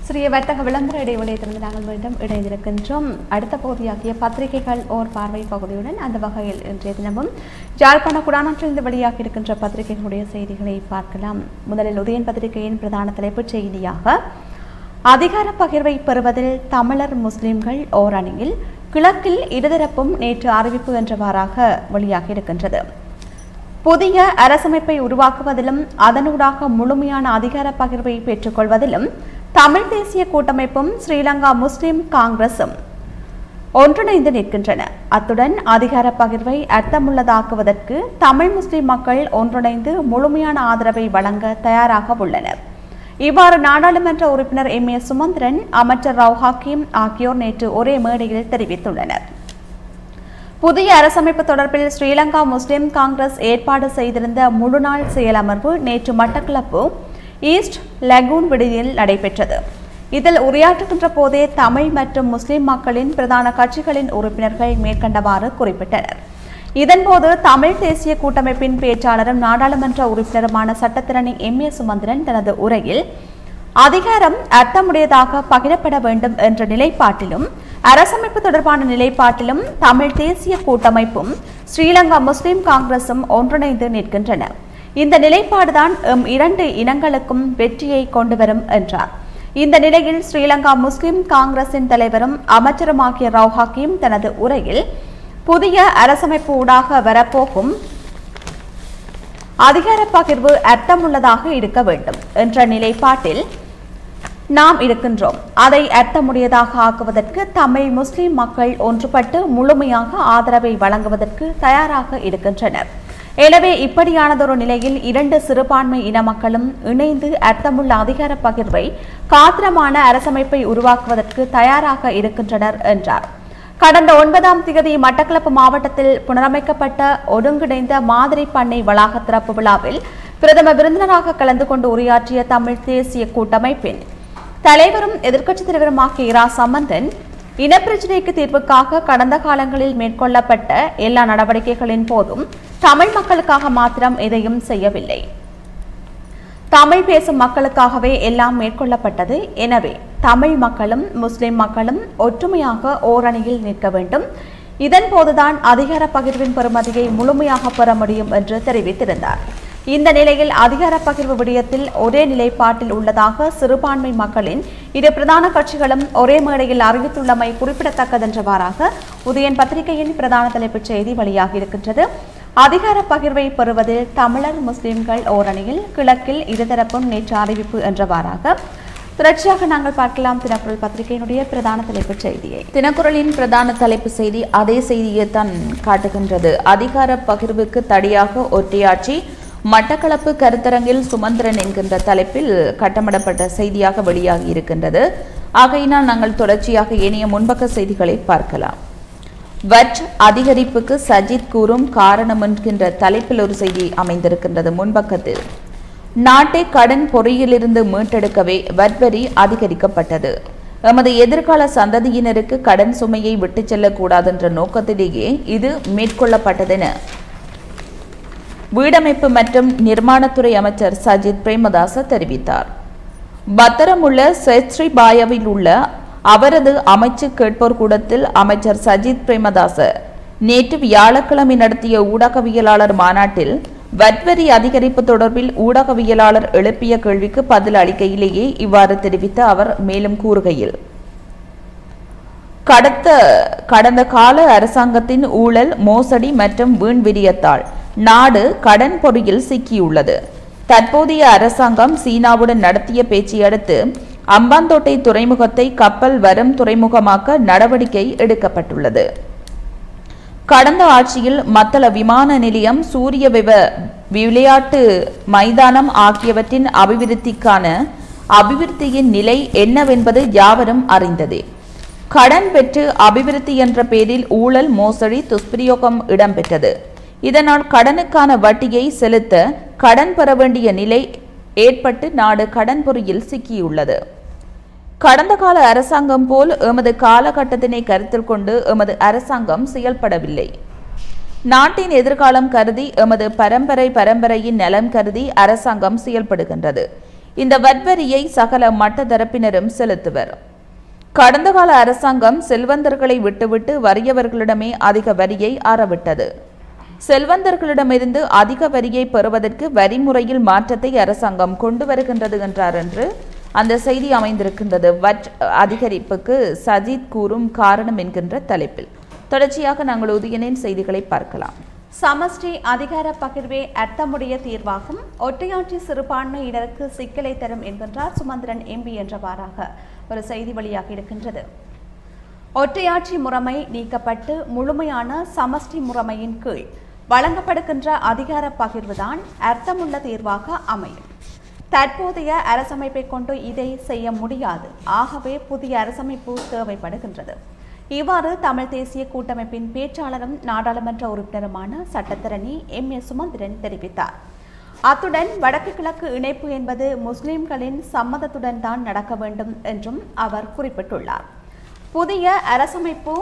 சிறிய வர்த்தக விளம்பர இடைவெளியிலிருந்து நாங்கள் மீண்டும் இணைந்திருக்கின்றோம் அடுத்த பகுதியாகிய பத்திரிகைகள் ஓர் பார்வை பகுதியுடன் அந்த வகையில் இன்றைய தினமும் யாழ்ப்பாண குடாநாட்டிலிருந்து வெளியாகி இருக்கின்ற பத்திரிகைகளுடைய செய்திகளை பார்க்கலாம் முதலில் உதயன் பத்திரிகையின் பிரதான தலைப்புச் செய்தியாக அதிகார பகிர்வை பெறுவதில் தமிழர் முஸ்லிம்கள் ஓர் அணியில் கிழக்கில் இருதரப்பும் நேற்று அறிவிப்பு என்றவாறாக வெளியாகி இருக்கின்றது புதிய அரசமைப்பை உருவாக்குவதிலும் அதனூடாக முழுமையான அதிகார பகிர்வை பெற்றுக்கொள்வதிலும் தமிழ் தேசிய கூட்டமைப்பும் ஸ்ரீலங்கா முஸ்லிம் காங்கிரசும் ஒன்றிணைந்து நிற்கின்றன அத்துடன் அதிகார பகிர்வை அர்த்தமுள்ளதாக்குவதற்கு தமிழ் முஸ்லிம் மக்கள் ஒன்றிணைந்து முழுமையான ஆதரவை வழங்க தயாராக உள்ளனர் இவ்வாறு நாடாளுமன்ற உறுப்பினர் எம் ஏ சுமந்திரன் அமைச்சர் ராவ் ஹக்கீம் ஆகியோர் நேற்று ஒரே மேடையில் தெரிவித்துள்ளனர் புதிய அரசமைப்பு தொடர்பில் ஸ்ரீலங்கா முஸ்லிம் காங்கிரஸ் ஏற்பாடு செய்திருந்த முழுநாள் செயலமர்வு நேற்று மட்டக்களப்பு ஈஸ்ட் லெகூன் விடுதியில் நடைபெற்றது இதில் உரையாற்றுகின்ற போதே தமிழ் மற்றும் முஸ்லிம் மக்களின் பிரதான கட்சிகளின் உறுப்பினர்கள் மேற்கண்டவாறு குறிப்பிட்டனர் இதன்போது தமிழ் தேசிய கூட்டமைப்பின் பேச்சாளரும் நாடாளுமன்ற உறுப்பினருமான சட்டத்திரணி எம் ஏ சுமந்திரன் தனது உரையில் அதிகாரம் அர்த்தமுடையதாக பகிரப்பட வேண்டும் என்ற நிலைப்பாட்டிலும் அரசமைப்பு தொடர்பான நிலைப்பாட்டிலும் தமிழ் தேசிய கூட்டமைப்பும் ஸ்ரீலங்கா முஸ்லிம் காங்கிரசும் ஒன்றிணைந்து நிற்கின்றன இந்த நிலைப்பாடுதான் எம் இரண்டு இனங்களுக்கும் வெற்றியை கொண்டு வரும் என்றார் இந்த நிலையில் ஸ்ரீலங்கா முஸ்லிம் காங்கிரசின் தலைவரும் அமைச்சருமாகிய ராவ் ஹக்கீம் தனது உரையில் புதிய அரசமைப்பு ஊடாக வரப்போகும் அதிகார பகிர்வு அர்த்தமுள்ளதாக இருக்க வேண்டும் என்ற நிலைப்பாட்டில் நாம் இருக்கின்றோம் அதை அர்த்தமுடையதாக ஆக்குவதற்கு தமிழ் முஸ்லிம் மக்கள் ஒன்றுபட்டு முழுமையாக ஆதரவை வழங்குவதற்கு தயாராக இருக்கின்றனர் எனவே இப்படியானதொரு நிலையில் இரண்டு சிறுபான்மை இன மக்களும் இணைந்து அர்த்தமுள்ள அதிகார பகிர்வை காத்திரமான அரசமைப்பை உருவாக்குவதற்கு தயாராக இருக்கின்றனர் என்றார் கடந்த ஒன்பதாம் தேதி மட்டக்களப்பு மாவட்டத்தில் புனரமைக்கப்பட்ட ஒருங்கிணைந்த மாதிரி பண்ணை வளாக திறப்பு விழாவில் பிரதம விருந்தினராக கலந்து கொண்டு உரையாற்றிய தமிழ் தேசிய கூட்டமைப்பின் தலைவரும் எதிர்க்கட்சித் தலைவருமாகிய இரா சம்பந்தன் இனப்பிரச்சினைக்கு தீர்வுக்காக கடந்த காலங்களில் மேற்கொள்ளப்பட்ட எல்லா நடவடிக்கைகளின் போதும் தமிழ் மக்களுக்காக மாத்திரம் எதையும் செய்யவில்லை தமிழ் பேசும் மக்களுக்காகவே எல்லாம் மேற்கொள்ளப்பட்டது எனவே தமிழ் மக்களும் முஸ்லிம் மக்களும் ஒற்றுமையாக ஓரணியில் நிற்க வேண்டும் இதன் போதுதான் அதிகார பகிர்வின் பெறுமதியை முழுமையாக பெற முடியும் என்று தெரிவித்திருந்தார் இந்த நிலையில் அதிகார பகிர்வு விடயத்தில் ஒரே நிலைப்பாட்டில் உள்ளதாக சிறுபான்மை மக்களின் இரு பிரதான கட்சிகளும் ஒரே மேடையில் அறிவித்துள்ளமை குறிப்பிடத்தக்கதென்றவாறாக உதயன் பத்திரிகையின் பிரதான தலைப்புச் செய்தி வெளியாகியிருக்கின்றது அதிகார பகிர்வை பெறுவதில் தமிழர் முஸ்லிம்கள் ஓரணியில் கிழக்கில் இருதரப்பும் நேற்று அறிவிப்பு என்றவாறாக தொடர்ச்சியாக நாங்கள் பார்க்கலாம் தினக்குரல் பத்திரிகையினுடைய பிரதான தலைப்புச் செய்தியை தினக்குரலின் பிரதான தலைப்பு செய்தி அதே செய்தியை தான் காட்டுகின்றது அதிகார பகிர்வுக்கு தடியாக ஒற்றையாட்சி மட்டக்களப்பு கருத்தரங்கில் சுமந்திரன் என்கின்ற தலைப்பில் கட்டமிடப்பட்ட செய்தியாக வெளியாகி இருக்கின்றது ஆகையினால் நாங்கள் தொடர்ச்சியாக ஏனைய முன்பக்க செய்திகளை பார்க்கலாம் வட் அதிகரிப்புக்கு சஜித் கூறும் காரணம் என்கின்ற தலைப்பில் ஒரு செய்தி அமைந்திருக்கின்றது முன்பக்கத்தில் நாட்டை கடன் பொறியிலிருந்து மீட்டெடுக்கவே வட்வரி அதிகரிக்கப்பட்டது எமது எதிர்கால சந்ததியினருக்கு கடன் சுமையை விட்டுச் செல்லக்கூடாதென்ற நோக்கத்திலேயே இது மேற்கொள்ளப்பட்டதென வீடமைப்பு மற்றும் நிர்மாணத்துறை அமைச்சர் சஜித் பிரேமதாச தெரிவித்தார் பத்திரமுள்ள செஸ்ரிபாயாவில் உள்ள அவரது அமைச்சு கேட்போர் கூடத்தில் அமைச்சர் சஜித் பிரேமதாச நேற்று வியாழக்கிழமை நடத்திய ஊடகவியலாளர் மாநாட்டில் வட்வரி அதிகரிப்பு தொடர்பில் ஊடகவியலாளர் எழுப்பிய கேள்விக்கு பதில் அளிக்கையிலேயே இவ்வாறு தெரிவித்த அவர் மேலும் கூறுகையில் கடந்த கடந்த கால அரசாங்கத்தின் ஊழல் மோசடி மற்றும் வீண்விரியத்தால் நாடு கடன் பொறியில் சிக்கியுள்ளது தற்போதைய அரசாங்கம் சீனாவுடன் நடத்திய பேச்சை அடுத்து அம்பாந்தோட்டை துறைமுகத்தை கப்பல் வரும் துறைமுகமாக்க நடவடிக்கை எடுக்கப்பட்டுள்ளது கடந்த ஆட்சியில் மத்தள விமான நிலையம் சூரிய விவ விளையாட்டு மைதானம் ஆகியவற்றின் அபிவிருத்திக்கான அபிவிருத்தியின் நிலை என்னவென்பது யாவரும் அறிந்ததே கடன் பெற்று அபிவிருத்தி என்ற பெயரில் ஊழல் மோசடி துஷ்பிரயோகம் இடம்பெற்றது இதனால் கடனுக்கான வட்டியை செலுத்த கடன் பெற வேண்டிய நிலை ஏற்பட்டு நாடு கடன் பொறியில் சிக்கியுள்ளது கடந்த கால அரசாங்கம் போல் எமது காலகட்டத்தினை கருத்தில் கொண்டு எமது அரசாங்கம் செயல்படவில்லை நாட்டின் எதிர்காலம் கருதி எமது பரம்பரை பரம்பரையின் நலம் கருதி அரசாங்கம் செயல்படுகின்றது இந்த வட்வரியை சகல மட்ட தரப்பினரும் செலுத்துவர் கடந்த கால அரசாங்கம் செல்வந்தர்களை விட்டுவிட்டு வறியவர்களிடமே அதிக வரியை அறவிட்டது செல்வந்தர்களிடமிருந்து அதிக வரியை பெறுவதற்கு வரி முறையில் மாற்றத்தை அரசாங்கம் கொண்டு வருகின்றது என்றார் என்று அந்த செய்தி அமைந்திருக்கின்றது வட் அதிகரிப்புக்கு சஜித் கூறும் காரணம் என்கின்ற தலைப்பில் தொடர்ச்சியாக நாங்கள் உதயனின் செய்திகளை பார்க்கலாம் சமஷ்டி அதிகார பகிர்வே அர்த்தமுடைய தீர்வாகும் ஒற்றையாட்சி சிறுபான்மையினருக்கு சிக்கலை தரும் என்கின்றார் சுமந்திரன் எம்பி என்றவாறாக ஒரு செய்தி வெளியாகி இருக்கின்றது ஒற்றையாட்சி முறைமை நீக்கப்பட்டு முழுமையான சமஷ்டி முறைமையின் கீழ் வழங்கப்படுகின்ற அதிகார பகிர்வுதான் அர்த்தமுள்ள தீர்வாக அமையும் தற்போதைய அரசமைப்பை கொண்டு இதை செய்ய முடியாது ஆகவே புதிய அரசமைப்பு தேவைப்படுகின்றது இவ்வாறு தமிழ் தேசிய கூட்டமைப்பின் பேச்சாளரும் நாடாளுமன்ற உறுப்பினருமான சட்டத்தரணி எம் ஏ சுமந்திரன் தெரிவித்தார் அத்துடன் வடக்கு கிழக்கு இணைப்பு என்பது முஸ்லிம்களின் சம்மதத்துடன் தான் நடக்க வேண்டும் என்றும் அவர் குறிப்பிட்டுள்ளார் புதிய அரசமைப்பு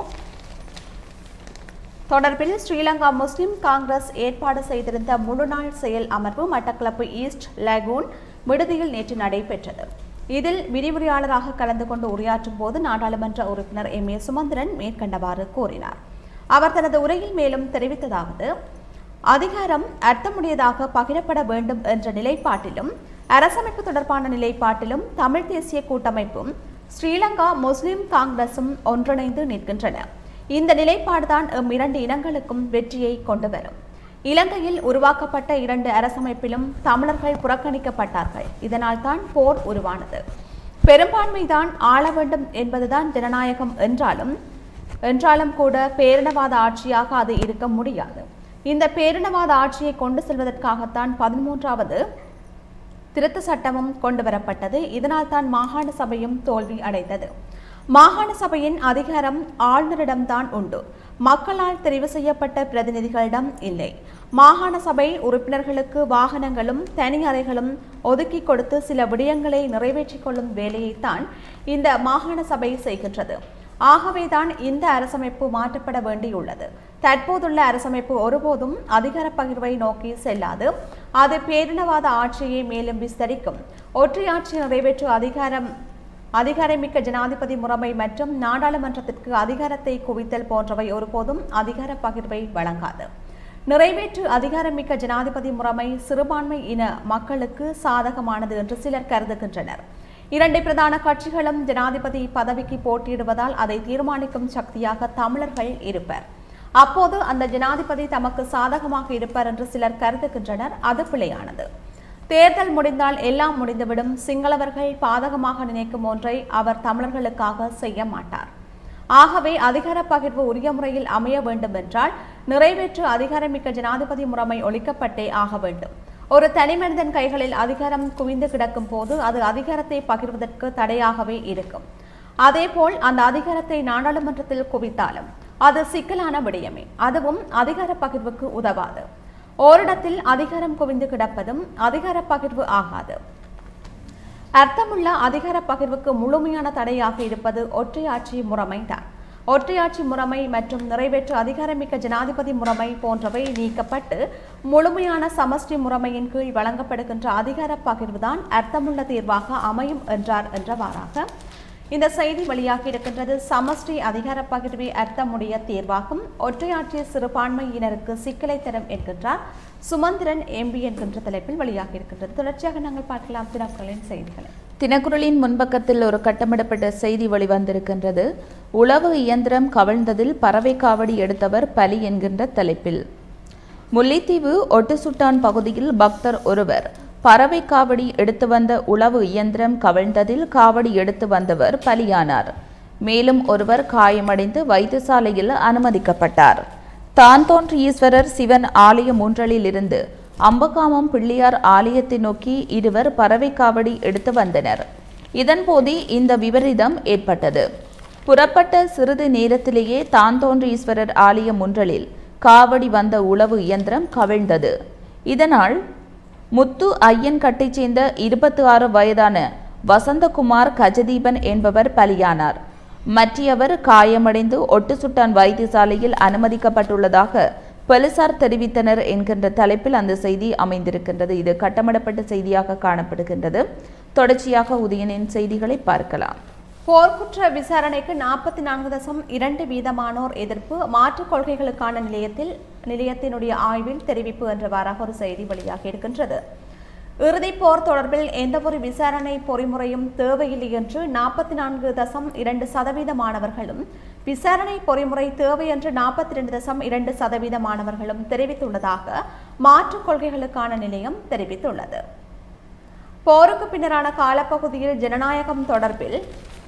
தொடர்பில் ஸ்ரீலங்கா முஸ்லிம் காங்கிரஸ் ஏற்பாடு செய்திருந்த முழுநாள் செயல் அமர்வு மட்டக்களப்பு ஈஸ்ட் லேகூன் விடுதியில் நேற்று நடைபெற்றது இதில் விரிவுரையாளராக கலந்து கொண்டு உரையாற்றும் போது நாடாளுமன்ற உறுப்பினர் எம் ஏ சுமந்திரன் மேற்கண்டவாறு கூறினார் அவர் தனது உரையில் மேலும் தெரிவித்ததாவது அதிகாரம் அர்த்தமுடையதாக பகிரப்பட வேண்டும் என்ற நிலைப்பாட்டிலும் அரசமைப்பு தொடர்பான நிலைப்பாட்டிலும் தமிழ் தேசிய கூட்டமைப்பும் ஸ்ரீலங்கா முஸ்லிம் காங்கிரசும் ஒன்றிணைந்து நிற்கின்றன இந்த நிலைப்பாடுதான் எம் இரண்டு இனங்களுக்கும் வெற்றியை கொண்டு வரும் இலங்கையில் உருவாக்கப்பட்ட இரண்டு அரசமைப்பிலும் தமிழர்கள் புறக்கணிக்கப்பட்டார்கள் இதனால் தான் போர் உருவானது பெரும்பான்மைதான் ஆள வேண்டும் என்பதுதான் ஜனநாயகம் என்றாலும் என்றாலும் கூட பேரினவாத ஆட்சியாக அது இருக்க முடியாது இந்த பேரினவாத ஆட்சியை கொண்டு செல்வதற்காகத்தான் பதிமூன்றாவது திருத்த சட்டமும் கொண்டு வரப்பட்டது இதனால் தான் மாகாண சபையும் தோல்வி அடைந்தது மாகாண சபையின் அதிகாரம் ஆளுநரிடம்தான் உண்டு மக்களால் தெரிவு செய்யப்பட்ட பிரதிநிதிகளிடம் இல்லை மாகாண சபை உறுப்பினர்களுக்கு வாகனங்களும் தனி அறைகளும் ஒதுக்கி கொடுத்து சில விடயங்களை நிறைவேற்றிக் கொள்ளும் வேலையைத்தான் இந்த மாகாண சபை செய்கின்றது ஆகவேதான் இந்த அரசமைப்பு மாற்றப்பட வேண்டியுள்ளது தற்போதுள்ள அரசமைப்பு ஒருபோதும் அதிகார பகிர்வை நோக்கி செல்லாது அது பேரினவாத ஆட்சியை மேலும் விஸ்தரிக்கும் ஒற்றையாட்சி நிறைவேற்று அதிகாரம் அதிகாரமிக்க ஜனாதிபதி முறைமை மற்றும் நாடாளுமன்றத்திற்கு அதிகாரத்தை குவித்தல் போன்றவை ஒருபோதும் அதிகார பகிர்வை வழங்காது நிறைவேற்று அதிகாரமிக்க ஜனாதிபதி முறைமை சிறுபான்மை இன மக்களுக்கு சாதகமானது என்று சிலர் கருதுகின்றனர் இரண்டு பிரதான கட்சிகளும் ஜனாதிபதி பதவிக்கு போட்டியிடுவதால் அதை தீர்மானிக்கும் சக்தியாக தமிழர்கள் இருப்பர் அப்போது அந்த ஜனாதிபதி தமக்கு சாதகமாக இருப்பார் என்று சிலர் கருதுகின்றனர் அது பிழையானது தேர்தல் முடிந்தால் எல்லாம் முடிந்துவிடும் சிங்களவர்கள் பாதகமாக நினைக்கும் ஒன்றை அவர் தமிழர்களுக்காக செய்ய மாட்டார் ஆகவே அதிகார பகிர்வு உரிய முறையில் அமைய வேண்டும் என்றால் நிறைவேற்று அதிகாரமிக்க ஜனாதிபதி முறைமை ஒழிக்கப்பட்டே ஆக வேண்டும் ஒரு தனிமனிதன் கைகளில் அதிகாரம் குவிந்து கிடக்கும் போது அது அதிகாரத்தை பகிர்வதற்கு தடையாகவே இருக்கும் அதேபோல் அந்த அதிகாரத்தை நாடாளுமன்றத்தில் குவித்தாலும் அது சிக்கலான விடயமே அதுவும் அதிகார பகிர்வுக்கு உதவாது ஓரிடத்தில் அதிகாரம் குவிந்து கிடப்பதும் அதிகார பகிர்வு ஆகாது அர்த்தமுள்ள அதிகார பகிர்வுக்கு முழுமையான தடையாக இருப்பது ஒற்றையாட்சி முறைமைதான் ஒற்றையாட்சி முறைமை மற்றும் நிறைவேற்று அதிகாரமிக்க ஜனாதிபதி முறைமை போன்றவை நீக்கப்பட்டு முழுமையான சமஷ்டி முறைமையின் கீழ் வழங்கப்படுகின்ற அதிகார பகிர்வுதான் அர்த்தமுள்ள தீர்வாக அமையும் என்றார் என்றவாறாக இந்த செய்தி வெளியாகி இருக்கின்றது சமஷ்டி அதிகார பகிர்வை அர்த்தமுடைய தீர்வாகும் ஒற்றையாட்சி சிறுபான்மையினருக்கு சிக்கலை தரும் என்கின்றார் சுமந்திரன் எம்பி என்கின்ற தலைப்பில் வெளியாகி இருக்கின்றது தொடர்ச்சியாக நாங்கள் பார்க்கலாம் தினக்குரலின் செய்திகளை தினக்குரலின் முன்பக்கத்தில் ஒரு கட்டமிடப்பட்ட செய்தி வெளிவந்திருக்கின்றது உளவு இயந்திரம் கவிழ்ந்ததில் பறவை காவடி எடுத்தவர் பலி என்கின்ற தலைப்பில் முல்லைத்தீவு ஒட்டுசுட்டான் பகுதியில் பக்தர் ஒருவர் பறவை காவடி எடுத்து வந்த உளவு இயந்திரம் கவிழ்ந்ததில் காவடி எடுத்து வந்தவர் பலியானார் மேலும் ஒருவர் காயமடைந்து வைத்தியசாலையில் அனுமதிக்கப்பட்டார் தான் தோன்றி ஈஸ்வரர் சிவன் ஆலயம் ஒன்றலில் இருந்து அம்பகாமம் பிள்ளையார் ஆலயத்தை நோக்கி இருவர் பறவை காவடி எடுத்து வந்தனர் இதன்போது இந்த விபரீதம் ஏற்பட்டது புறப்பட்ட சிறிது நேரத்திலேயே தான் தோன்றி ஈஸ்வரர் ஆலயம் ஒன்றலில் காவடி வந்த உளவு இயந்திரம் கவிழ்ந்தது இதனால் முத்து ஐயன் கட்டைச் சேர்ந்த இருபத்தி ஆறு வயதான வசந்தகுமார் கஜதீபன் என்பவர் பலியானார் மற்றவர் காயமடைந்து ஒட்டுசுட்டான் வைத்தியசாலையில் அனுமதிக்கப்பட்டுள்ளதாக போலீசார் தெரிவித்தனர் என்கின்ற தலைப்பில் அந்த செய்தி அமைந்திருக்கின்றது இது கட்டமிடப்பட்ட செய்தியாக காணப்படுகின்றது தொடர்ச்சியாக உதயனின் செய்திகளை பார்க்கலாம் போர்க்குற்ற விசாரணைக்கு நாற்பத்தி நான்கு தசம் இரண்டு வீதமானோர் எதிர்ப்பு மாற்றுக் கொள்கைகளுக்கான நிலையத்தில் நிலையத்தினுடைய ஆய்வில் தெரிவிப்பு என்றவாறாக ஒரு செய்தி வெளியாகி இருக்கின்றது இறுதிப் போர் தொடர்பில் எந்தவொரு விசாரணை பொறிமுறையும் தேவையில்லை என்று நாற்பத்தி நான்கு தசம் இரண்டு சதவீத மாணவர்களும் விசாரணை பொறிமுறை தேவை என்று நாற்பத்தி இரண்டு தசம் இரண்டு சதவீத மாணவர்களும் தெரிவித்துள்ளதாக மாற்றுக் கொள்கைகளுக்கான நிலையம் தெரிவித்துள்ளது போருக்கு பின்னரான காலப்பகுதியில் ஜனநாயகம் தொடர்பில்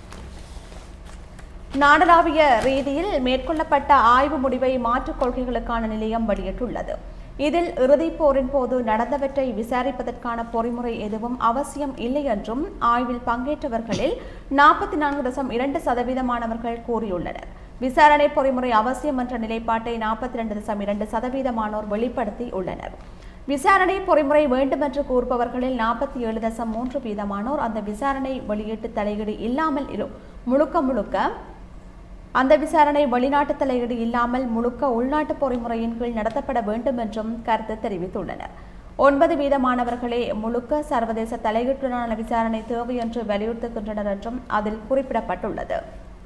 நாடளாவிய ரீதியில் மேற்கொள்ளப்பட்ட ஆய்வு முடிவை மாற்றுக் கொள்கைகளுக்கான நிலையம் வெளியிட்டுள்ளது இதில் இறுதிப் போரின் போது நடந்தவற்றை விசாரிப்பதற்கான பொறிமுறை எதுவும் அவசியம் இல்லை என்றும் ஆய்வில் பங்கேற்றவர்களில் நாற்பத்தி நான்கு தசம் இரண்டு சதவீதமானவர்கள் கூறியுள்ளனர் விசாரணை பொறிமுறை அவசியம் என்ற நிலைப்பாட்டை நாற்பத்தி இரண்டு தசம் இரண்டு சதவீதமானோர் வெளிப்படுத்தி உள்ளனர் விசாரணை பொறிமுறை வேண்டும் என்று கூறுபவர்களில் நாற்பத்தி ஏழு தசம் மூன்று வீதமானோர் அந்த விசாரணை வெளியீட்டு தலையீடு இல்லாமல் இரு முழுக்க முழுக்க அந்த விசாரணை வெளிநாட்டு தலையீடு இல்லாமல் முழுக்க உள்நாட்டு பொறிமுறையின் கீழ் நடத்தப்பட வேண்டும் என்றும் கருத்து தெரிவித்துள்ளனர் ஒன்பது வீதமானவர்களே முழுக்க சர்வதேச தலையீட்டுடனான விசாரணை தேவை என்று வலியுறுத்துகின்றனர் என்றும் அதில் குறிப்பிடப்பட்டுள்ளது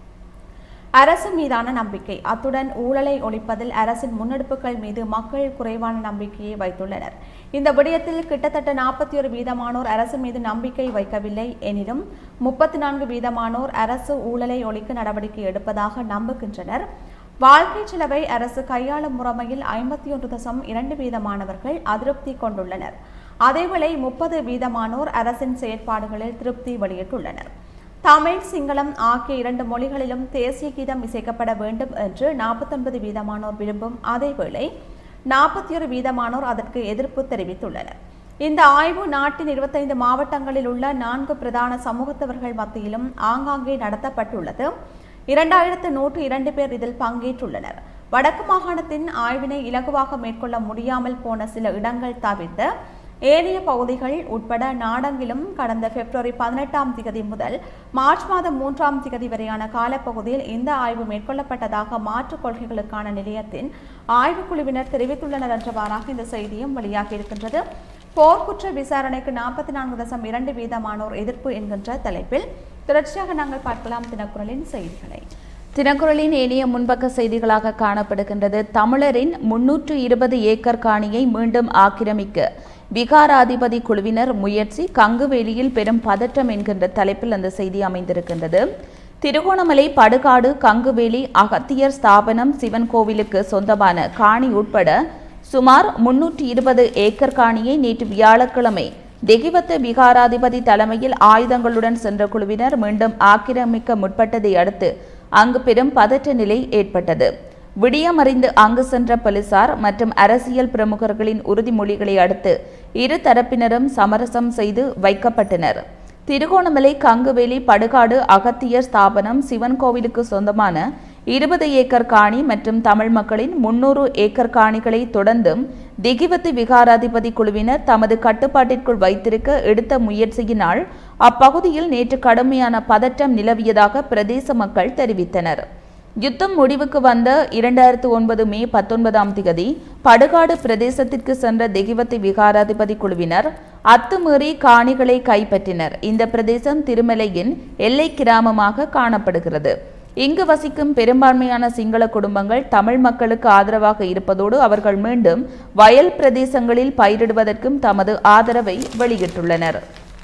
அரசு மீதான நம்பிக்கை அத்துடன் ஊழலை ஒழிப்பதில் அரசின் முன்னெடுப்புகள் மீது மக்கள் குறைவான நம்பிக்கையை வைத்துள்ளனர் இந்த விடயத்தில் கிட்டத்தட்ட நாற்பத்தி ஒரு வீதமானோர் அரசு மீது நம்பிக்கை வைக்கவில்லை எனினும் முப்பத்தி நான்கு வீதமானோர் அரசு ஊழலை ஒழிக்க நடவடிக்கை எடுப்பதாக நம்புகின்றனர் வாழ்க்கை செலவை அரசு கையாளும் முறைமையில் ஐம்பத்தி ஒன்று தசம் இரண்டு வீதமானவர்கள் அதிருப்தி கொண்டுள்ளனர் அதேவேளை முப்பது வீதமானோர் அரசின் செயற்பாடுகளில் திருப்தி வெளியிட்டுள்ளனர் தமிழ் சிங்களம் ஆகிய இரண்டு மொழிகளிலும் தேசிய கீதம் இசைக்கப்பட வேண்டும் என்று நாற்பத்தொன்பது வீதமானோர் விரும்பும் அதேவேளை நாற்பத்தி ஒரு வீதமானோர் அதற்கு எதிர்ப்பு தெரிவித்துள்ளனர் இந்த ஆய்வு நாட்டின் இருபத்தைந்து மாவட்டங்களில் உள்ள நான்கு பிரதான சமூகத்தவர்கள் மத்தியிலும் ஆங்காங்கே நடத்தப்பட்டுள்ளது இரண்டாயிரத்து நூற்று இரண்டு பேர் இதில் பங்கேற்றுள்ளனர் வடக்கு மாகாணத்தின் ஆய்வினை இலகுவாக மேற்கொள்ள முடியாமல் போன சில இடங்கள் தவிர்த்து ஏனைய பகுதிகள் உட்பட நாடெங்கிலும் கடந்த பிப்ரவரி பதினெட்டாம் திகதி முதல் மார்ச் மாதம் மூன்றாம் திகதி வரையான காலப்பகுதியில் இந்த ஆய்வு மேற்கொள்ளப்பட்டதாக மாற்றுக் கொள்கைகளுக்கான நிலையத்தின் ஆய்வுக்குழுவினர் தெரிவித்துள்ளனர் என்றவாறாக இந்த செய்தியும் வெளியாகியிருக்கின்றது போர்க்குற்ற விசாரணைக்கு நாற்பத்தி நான்கு தசம் இரண்டு வீதமானோர் எதிர்ப்பு என்கின்ற தலைப்பில் தொடர்ச்சியாக நாங்கள் பார்க்கலாம் தினக்குரலின் செய்திகளை தினக்குரலின் ஏனைய முன்பக்க செய்திகளாக காணப்படுகின்றது தமிழரின் முன்னூற்று இருபது ஏக்கர் காணியை மீண்டும் ஆக்கிரமிக்க விகாராதிபதி குழுவினர் முயற்சி கங்குவேலியில் பெரும் பதற்றம் என்கின்ற தலைப்பில் அந்த செய்தி அமைந்திருக்கின்றது திருகோணமலை படுகாடு கங்குவேலி அகத்தியர் ஸ்தாபனம் சிவன் கோவிலுக்கு சொந்தமான காணி உட்பட சுமார் முன்னூற்றி இருபது ஏக்கர் காணியை நேற்று வியாழக்கிழமை தெகிவத்த விகாராதிபதி தலைமையில் ஆயுதங்களுடன் சென்ற குழுவினர் மீண்டும் ஆக்கிரமிக்க முற்பட்டதை அடுத்து அங்கு பெரும் பதற்ற நிலை ஏற்பட்டது விடியமறிந்து அங்கு சென்ற போலீசார் மற்றும் அரசியல் பிரமுகர்களின் உறுதிமொழிகளை அடுத்து இரு தரப்பினரும் சமரசம் செய்து வைக்கப்பட்டனர் திருகோணமலை கங்குவேலி படுகாடு அகத்தியர் ஸ்தாபனம் சிவன் கோவிலுக்கு சொந்தமான இருபது ஏக்கர் காணி மற்றும் தமிழ் மக்களின் முன்னூறு ஏக்கர் காணிகளை தொடர்ந்தும் திகிவத்து விகாராதிபதி குழுவினர் தமது கட்டுப்பாட்டிற்குள் வைத்திருக்க எடுத்த முயற்சியினால் அப்பகுதியில் நேற்று கடுமையான பதற்றம் நிலவியதாக பிரதேச மக்கள் தெரிவித்தனர் யுத்தம் முடிவுக்கு வந்த இரண்டாயிரத்து ஒன்பது மே பத்தொன்பதாம் திகதி படுகாடு பிரதேசத்திற்கு சென்ற தெகிவத்தை விகாராதிபதி குழுவினர் அத்துமீறி காணிகளை கைப்பற்றினர் இந்த பிரதேசம் திருமலையின் எல்லை கிராமமாக காணப்படுகிறது இங்கு வசிக்கும் பெரும்பான்மையான சிங்கள குடும்பங்கள் தமிழ் மக்களுக்கு ஆதரவாக இருப்பதோடு அவர்கள் மீண்டும் வயல் பிரதேசங்களில் பயிரிடுவதற்கும் தமது ஆதரவை வெளியிட்டுள்ளனர்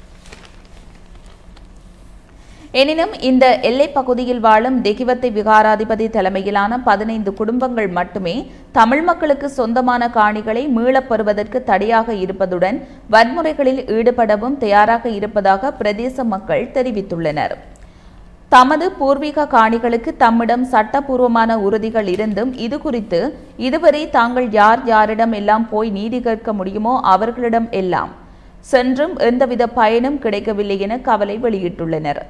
எனினும் இந்த எல்லைப் பகுதியில் வாழும் தெகிவத்தை விகாராதிபதி தலைமையிலான பதினைந்து குடும்பங்கள் மட்டுமே தமிழ் மக்களுக்கு சொந்தமான காணிகளை மீளப் பெறுவதற்கு தடையாக இருப்பதுடன் வன்முறைகளில் ஈடுபடவும் தயாராக இருப்பதாக பிரதேச மக்கள் தெரிவித்துள்ளனர் தமது பூர்வீக காணிகளுக்கு தம்மிடம் சட்டபூர்வமான உறுதிகள் இருந்தும் இது குறித்து இதுவரை தாங்கள் யார் யாரிடம் எல்லாம் போய் நீதி கேட்க முடியுமோ அவர்களிடம் எல்லாம் சென்றும் எந்தவித பயனும் கிடைக்கவில்லை என கவலை வெளியிட்டுள்ளனர்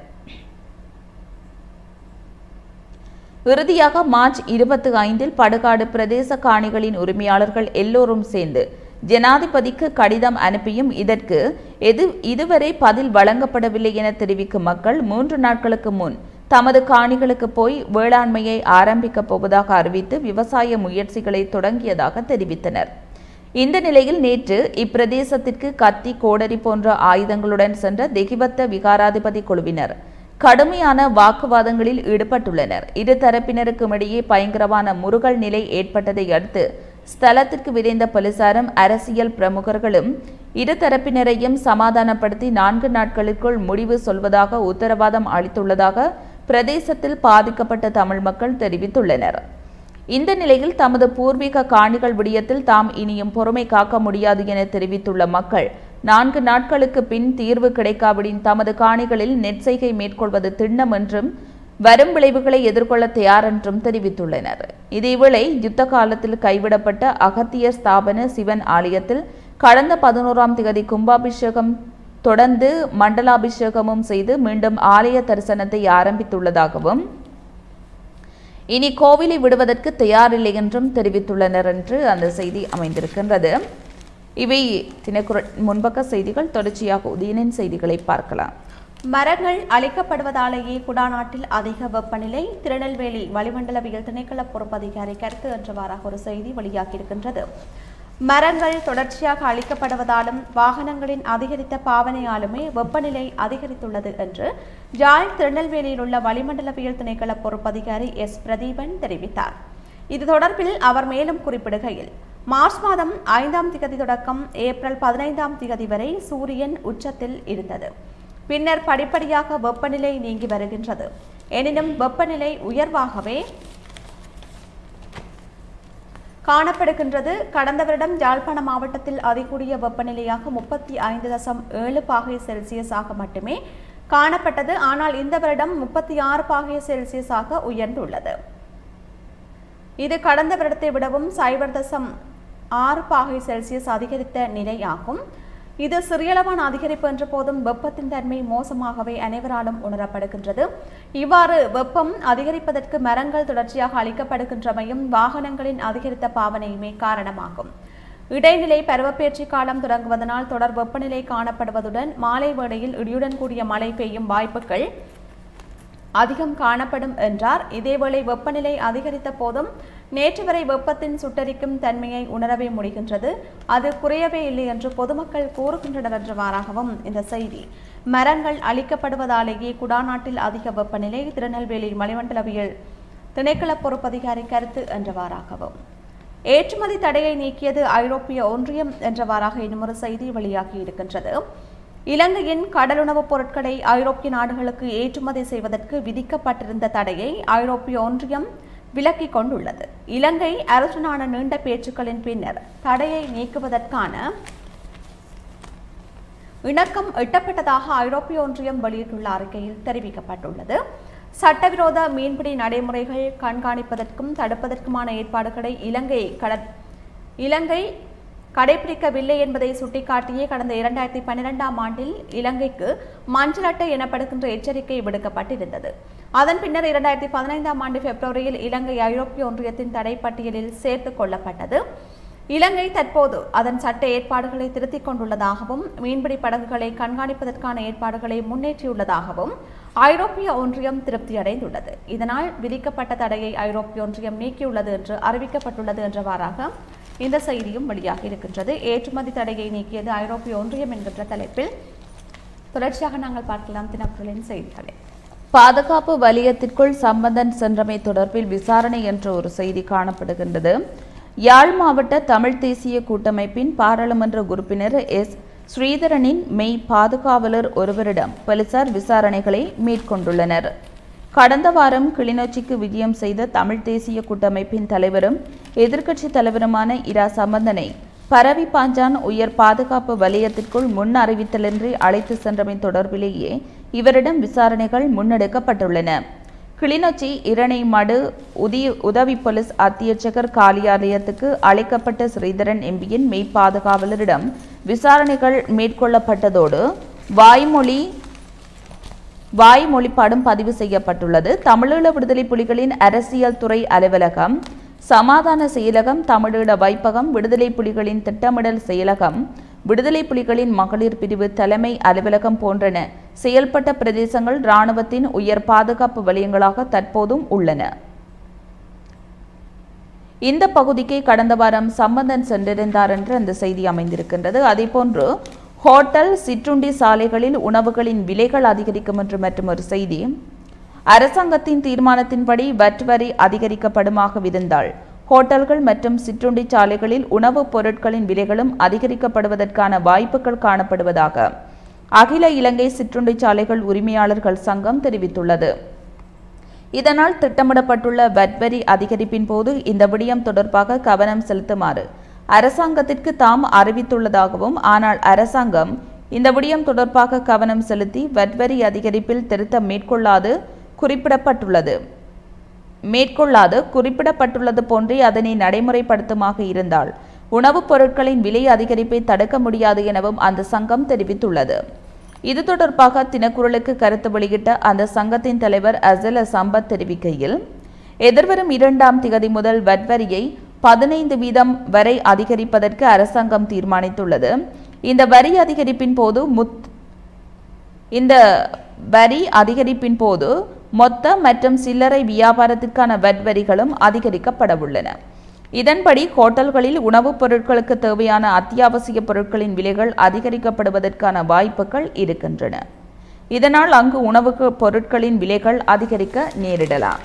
இறுதியாக மார்ச் இருபத்தி ஐந்தில் படுகாடு பிரதேச காணிகளின் உரிமையாளர்கள் எல்லோரும் சேர்ந்து ஜனாதிபதிக்கு கடிதம் அனுப்பியும் இதற்கு எது இதுவரை பதில் வழங்கப்படவில்லை என தெரிவிக்கும் மக்கள் மூன்று நாட்களுக்கு முன் தமது காணிகளுக்கு போய் வேளாண்மையை ஆரம்பிக்கப் போவதாக அறிவித்து விவசாய முயற்சிகளை தொடங்கியதாக தெரிவித்தனர் இந்த நிலையில் நேற்று இப்பிரதேசத்திற்கு கத்தி கோடரி போன்ற ஆயுதங்களுடன் சென்ற தெகிவத்த விகாராதிபதி குழுவினர் கடுமையான வாக்குவாதங்களில் ஈடுபட்டுள்ளனர் இரு தரப்பினருக்கும் இடையே பயங்கரமான முருகல் நிலை ஏற்பட்டதை அடுத்து ஸ்தலத்திற்கு விரைந்த போலீசாரும் அரசியல் பிரமுகர்களும் இரு தரப்பினரையும் சமாதானப்படுத்தி நான்கு நாட்களுக்குள் முடிவு சொல்வதாக உத்தரவாதம் அளித்துள்ளதாக பிரதேசத்தில் பாதிக்கப்பட்ட தமிழ் மக்கள் தெரிவித்துள்ளனர் இந்த நிலையில் தமது பூர்வீக காணிகள் விடயத்தில் தாம் இனியும் பொறுமை காக்க முடியாது என தெரிவித்துள்ள மக்கள் நான்கு நாட்களுக்கு பின் தீர்வு கிடைக்காவிடின் தமது காணிகளில் நெற்செய்கை மேற்கொள்வது திண்ணம் என்றும் வரும் விளைவுகளை எதிர்கொள்ள தயார் என்றும் தெரிவித்துள்ளனர் இதேவேளை யுத்த காலத்தில் கைவிடப்பட்ட அகத்திய ஸ்தாபன சிவன் ஆலயத்தில் கடந்த பதினோராம் தேதி கும்பாபிஷேகம் தொடர்ந்து மண்டலாபிஷேகமும் செய்து மீண்டும் ஆலய தரிசனத்தை ஆரம்பித்துள்ளதாகவும் இனி கோவிலை விடுவதற்கு தயாரில்லை என்றும் தெரிவித்துள்ளனர் என்று அந்த செய்தி அமைந்திருக்கின்றது இவை தினக்குரல் முன்பக்க செய்திகள் தொடர்ச்சியாக உதயனின் செய்திகளை பார்க்கலாம் மரங்கள் அழிக்கப்படுவதாலேயே குடாநாட்டில் அதிக வெப்பநிலை திருநெல்வேலி வளிமண்டலவியல் திணைக்கள பொறுப்பதிகாரி கருத்து என்றவாறாக ஒரு செய்தி வெளியாகியிருக்கின்றது மரங்கள் தொடர்ச்சியாக அழிக்கப்படுவதாலும் வாகனங்களின் அதிகரித்த பாவனையாலுமே வெப்பநிலை அதிகரித்துள்ளது என்று ஜாழ் திருநெல்வேலியில் உள்ள வளிமண்டலவியல் திணைக்கள பொறுப்பதிகாரி எஸ் பிரதீபன் தெரிவித்தார் இது தொடர்பில் அவர் மேலும் குறிப்பிடுகையில் மார்ச் மாதம் ஐந்தாம் திகதி தொடக்கம் ஏப்ரல் பதினைந்தாம் திகதி வரை சூரியன் உச்சத்தில் இருந்தது பின்னர் படிப்படியாக வெப்பநிலை நீங்கி வருகின்றது எனினும் வெப்பநிலை உயர்வாகவே காணப்படுகின்றது கடந்த வருடம் யாழ்ப்பாண மாவட்டத்தில் அதிகூடிய வெப்பநிலையாக முப்பத்தி ஐந்து தசம் ஏழு பாகை செல்சியஸாக மட்டுமே காணப்பட்டது ஆனால் இந்த வருடம் முப்பத்தி ஆறு பாகை செல்சியஸாக உயர்ந்துள்ளது இது கடந்த வருடத்தை விடவும் சைபர் தசம் ஆறு பாகை செல்சியஸ் அதிகரித்த நிலையாகும் இது சிறியளவான அதிகரிப்பு என்ற போதும் வெப்பத்தின் தன்மை மோசமாகவே அனைவராலும் உணரப்படுகின்றது இவ்வாறு வெப்பம் அதிகரிப்பதற்கு மரங்கள் தொடர்ச்சியாக அளிக்கப்படுகின்றமையும் வாகனங்களின் அதிகரித்த பாவனையுமே காரணமாகும் இடைநிலை பருவப்பெயர்ச்சி காலம் தொடங்குவதனால் தொடர் வெப்பநிலை காணப்படுவதுடன் மாலை வேளையில் இடியுடன் கூடிய மழை பெய்யும் வாய்ப்புகள் அதிகம் காணப்படும் என்றார் இதேவேளை வெப்பநிலை அதிகரித்த போதும் நேற்று வரை வெப்பத்தின் சுட்டரிக்கும் தன்மையை உணரவே முடிகின்றது அது குறையவே இல்லை என்று பொதுமக்கள் கூறுகின்றனர் என்றவாறாகவும் இந்த செய்தி மரங்கள் அழிக்கப்படுவதாலேயே குடாநாட்டில் அதிக வெப்பநிலை திருநெல்வேலி மலிமண்டலவியல் திணைக்கள பொறுப்பதிகாரி கருத்து என்றவாறாகவும் ஏற்றுமதி தடையை நீக்கியது ஐரோப்பிய ஒன்றியம் என்றவாறாக இன்னுமொரு செய்தி வெளியாகி இருக்கின்றது இலங்கையின் கடலுணவுப் பொருட்களை ஐரோப்பிய நாடுகளுக்கு ஏற்றுமதி செய்வதற்கு விதிக்கப்பட்டிருந்த தடையை ஐரோப்பிய ஒன்றியம் விலக்கிக் கொண்டுள்ளது இலங்கை அரசுடனான நீண்ட பேச்சுக்களின் பின்னர் தடையை நீக்குவதற்கான இணக்கம் எட்டப்பட்டதாக ஐரோப்பிய ஒன்றியம் வெளியிட்டுள்ள அறிக்கையில் தெரிவிக்கப்பட்டுள்ளது சட்டவிரோத மீன்பிடி நடைமுறைகள் கண்காணிப்பதற்கும் தடுப்பதற்குமான ஏற்பாடுகளை இலங்கை கட இலங்கை கடைபிடிக்கவில்லை என்பதை சுட்டிக்காட்டியே கடந்த இரண்டாயிரத்தி பன்னிரெண்டாம் ஆண்டில் இலங்கைக்கு மஞ்சள் அட்டை எனப்படுகின்ற எச்சரிக்கை விடுக்கப்பட்டிருந்தது அதன் பின்னர் இரண்டாயிரத்தி பதினைந்தாம் ஆண்டு பிப்ரவரியில் இலங்கை ஐரோப்பிய ஒன்றியத்தின் தடை பட்டியலில் சேர்த்துக் கொள்ளப்பட்டது இலங்கை தற்போது அதன் சட்ட ஏற்பாடுகளை திருத்திக் கொண்டுள்ளதாகவும் மீன்பிடி படகுகளை கண்காணிப்பதற்கான ஏற்பாடுகளை முன்னேற்றியுள்ளதாகவும் ஐரோப்பிய ஒன்றியம் திருப்தியடைந்துள்ளது இதனால் விதிக்கப்பட்ட தடையை ஐரோப்பிய ஒன்றியம் நீக்கியுள்ளது என்று அறிவிக்கப்பட்டுள்ளது என்றவாறாக இந்த செய்தியும் வெளியாகி இருக்கின்றது ஏற்றுமதி தடையை நீக்கியது ஐரோப்பிய ஒன்றியம் என்கின்ற தலைப்பில் தொடர்ச்சியாக நாங்கள் பார்க்கலாம் தினக்குரலின் செய்திகளை பாதுகாப்பு வலயத்திற்குள் சம்பந்தன் சென்றமை தொடர்பில் விசாரணை என்ற ஒரு செய்தி காணப்படுகின்றது யாழ் மாவட்ட தமிழ் தேசிய கூட்டமைப்பின் பாராளுமன்ற உறுப்பினர் எஸ் ஸ்ரீதரனின் மெய் பாதுகாவலர் ஒருவரிடம் போலீசார் விசாரணைகளை மேற்கொண்டுள்ளனர் கடந்த வாரம் கிளிநொச்சிக்கு விஜயம் செய்த தமிழ் தேசிய கூட்டமைப்பின் தலைவரும் எதிர்க்கட்சி தலைவருமான இரா சம்பந்தனை பரவி பாஞ்சான் உயர் பாதுகாப்பு வலயத்திற்குள் முன் அறிவித்தலின்றி அழைத்து சென்றமை தொடர்பிலேயே இவரிடம் விசாரணைகள் முன்னெடுக்கப்பட்டுள்ளன கிளிநொச்சி இரணைமடு உதி உதவி போலீஸ் அத்தியட்சகர் காரியாலயத்துக்கு அழைக்கப்பட்ட ஸ்ரீதரன் எம்பியின் மெய்ப்பாதுகாவலரிடம் விசாரணைகள் மேற்கொள்ளப்பட்டதோடு வாய்மொழி வாய்மொழிப்பாடும் பதிவு செய்யப்பட்டுள்ளது தமிழீழ விடுதலை புலிகளின் அரசியல் துறை அலுவலகம் சமாதான செயலகம் தமிழீழ வைப்பகம் விடுதலை புலிகளின் திட்டமிடல் செயலகம் விடுதலை புலிகளின் மகளிர் பிரிவு தலைமை அலுவலகம் போன்றன செயல்பட்ட பிரதேசங்கள் இராணுவத்தின் உயர் பாதுகாப்பு வலயங்களாக தற்போதும் உள்ளன இந்த பகுதிக்கு கடந்த வாரம் சம்பந்தன் சென்றிருந்தார் என்று அந்த செய்தி அமைந்திருக்கின்றது அதேபோன்று ஹோட்டல் சிற்றுண்டி சாலைகளில் உணவுகளின் விலைகள் அதிகரிக்கும் என்று மற்றும் ஒரு செய்தி அரசாங்கத்தின் தீர்மானத்தின்படி வட் வரி அதிகரிக்கப்படுமாக இருந்தால் ஹோட்டல்கள் மற்றும் சிற்றுண்டி சாலைகளில் உணவுப் பொருட்களின் விலைகளும் அதிகரிக்கப்படுவதற்கான வாய்ப்புகள் காணப்படுவதாக அகில இலங்கை சிற்றுண்டி சாலைகள் உரிமையாளர்கள் சங்கம் தெரிவித்துள்ளது இதனால் திட்டமிடப்பட்டுள்ள வட்வரி அதிகரிப்பின் போது இந்த விடயம் தொடர்பாக கவனம் செலுத்துமாறு அரசாங்கத்திற்கு தாம் அறிவித்துள்ளதாகவும் ஆனால் அரசாங்கம் இந்த விடயம் தொடர்பாக கவனம் செலுத்தி வட்வரி அதிகரிப்பில் திருத்தம் மேற்கொள்ளாது குறிப்பிடப்பட்டுள்ளது மேற்கொள்ளாது குறிப்பிடப்பட்டுள்ளது போன்றே அதனை நடைமுறைப்படுத்துமாக இருந்தால் உணவுப் பொருட்களின் விலை அதிகரிப்பை தடுக்க முடியாது எனவும் அந்த சங்கம் தெரிவித்துள்ளது இது தொடர்பாக தினக்குரலுக்கு கருத்து வெளியிட்ட அந்த சங்கத்தின் தலைவர் அசல சம்பத் தெரிவிக்கையில் எதிர்வரும் இரண்டாம் திகதி முதல் வட்வரியை பதினைந்து வீதம் வரை அதிகரிப்பதற்கு அரசாங்கம் தீர்மானித்துள்ளது இந்த வரி அதிகரிப்பின் போது முத் இந்த வரி அதிகரிப்பின் போது மொத்த மற்றும் சில்லறை வியாபாரத்திற்கான வட் வரிகளும் அதிகரிக்கப்படவுள்ளன இதன்படி ஹோட்டல்களில் உணவுப் பொருட்களுக்கு தேவையான அத்தியாவசிய பொருட்களின் விலைகள் அதிகரிக்கப்படுவதற்கான வாய்ப்புகள் இருக்கின்றன இதனால் அங்கு உணவுக்கு பொருட்களின் விலைகள் அதிகரிக்க நேரிடலாம்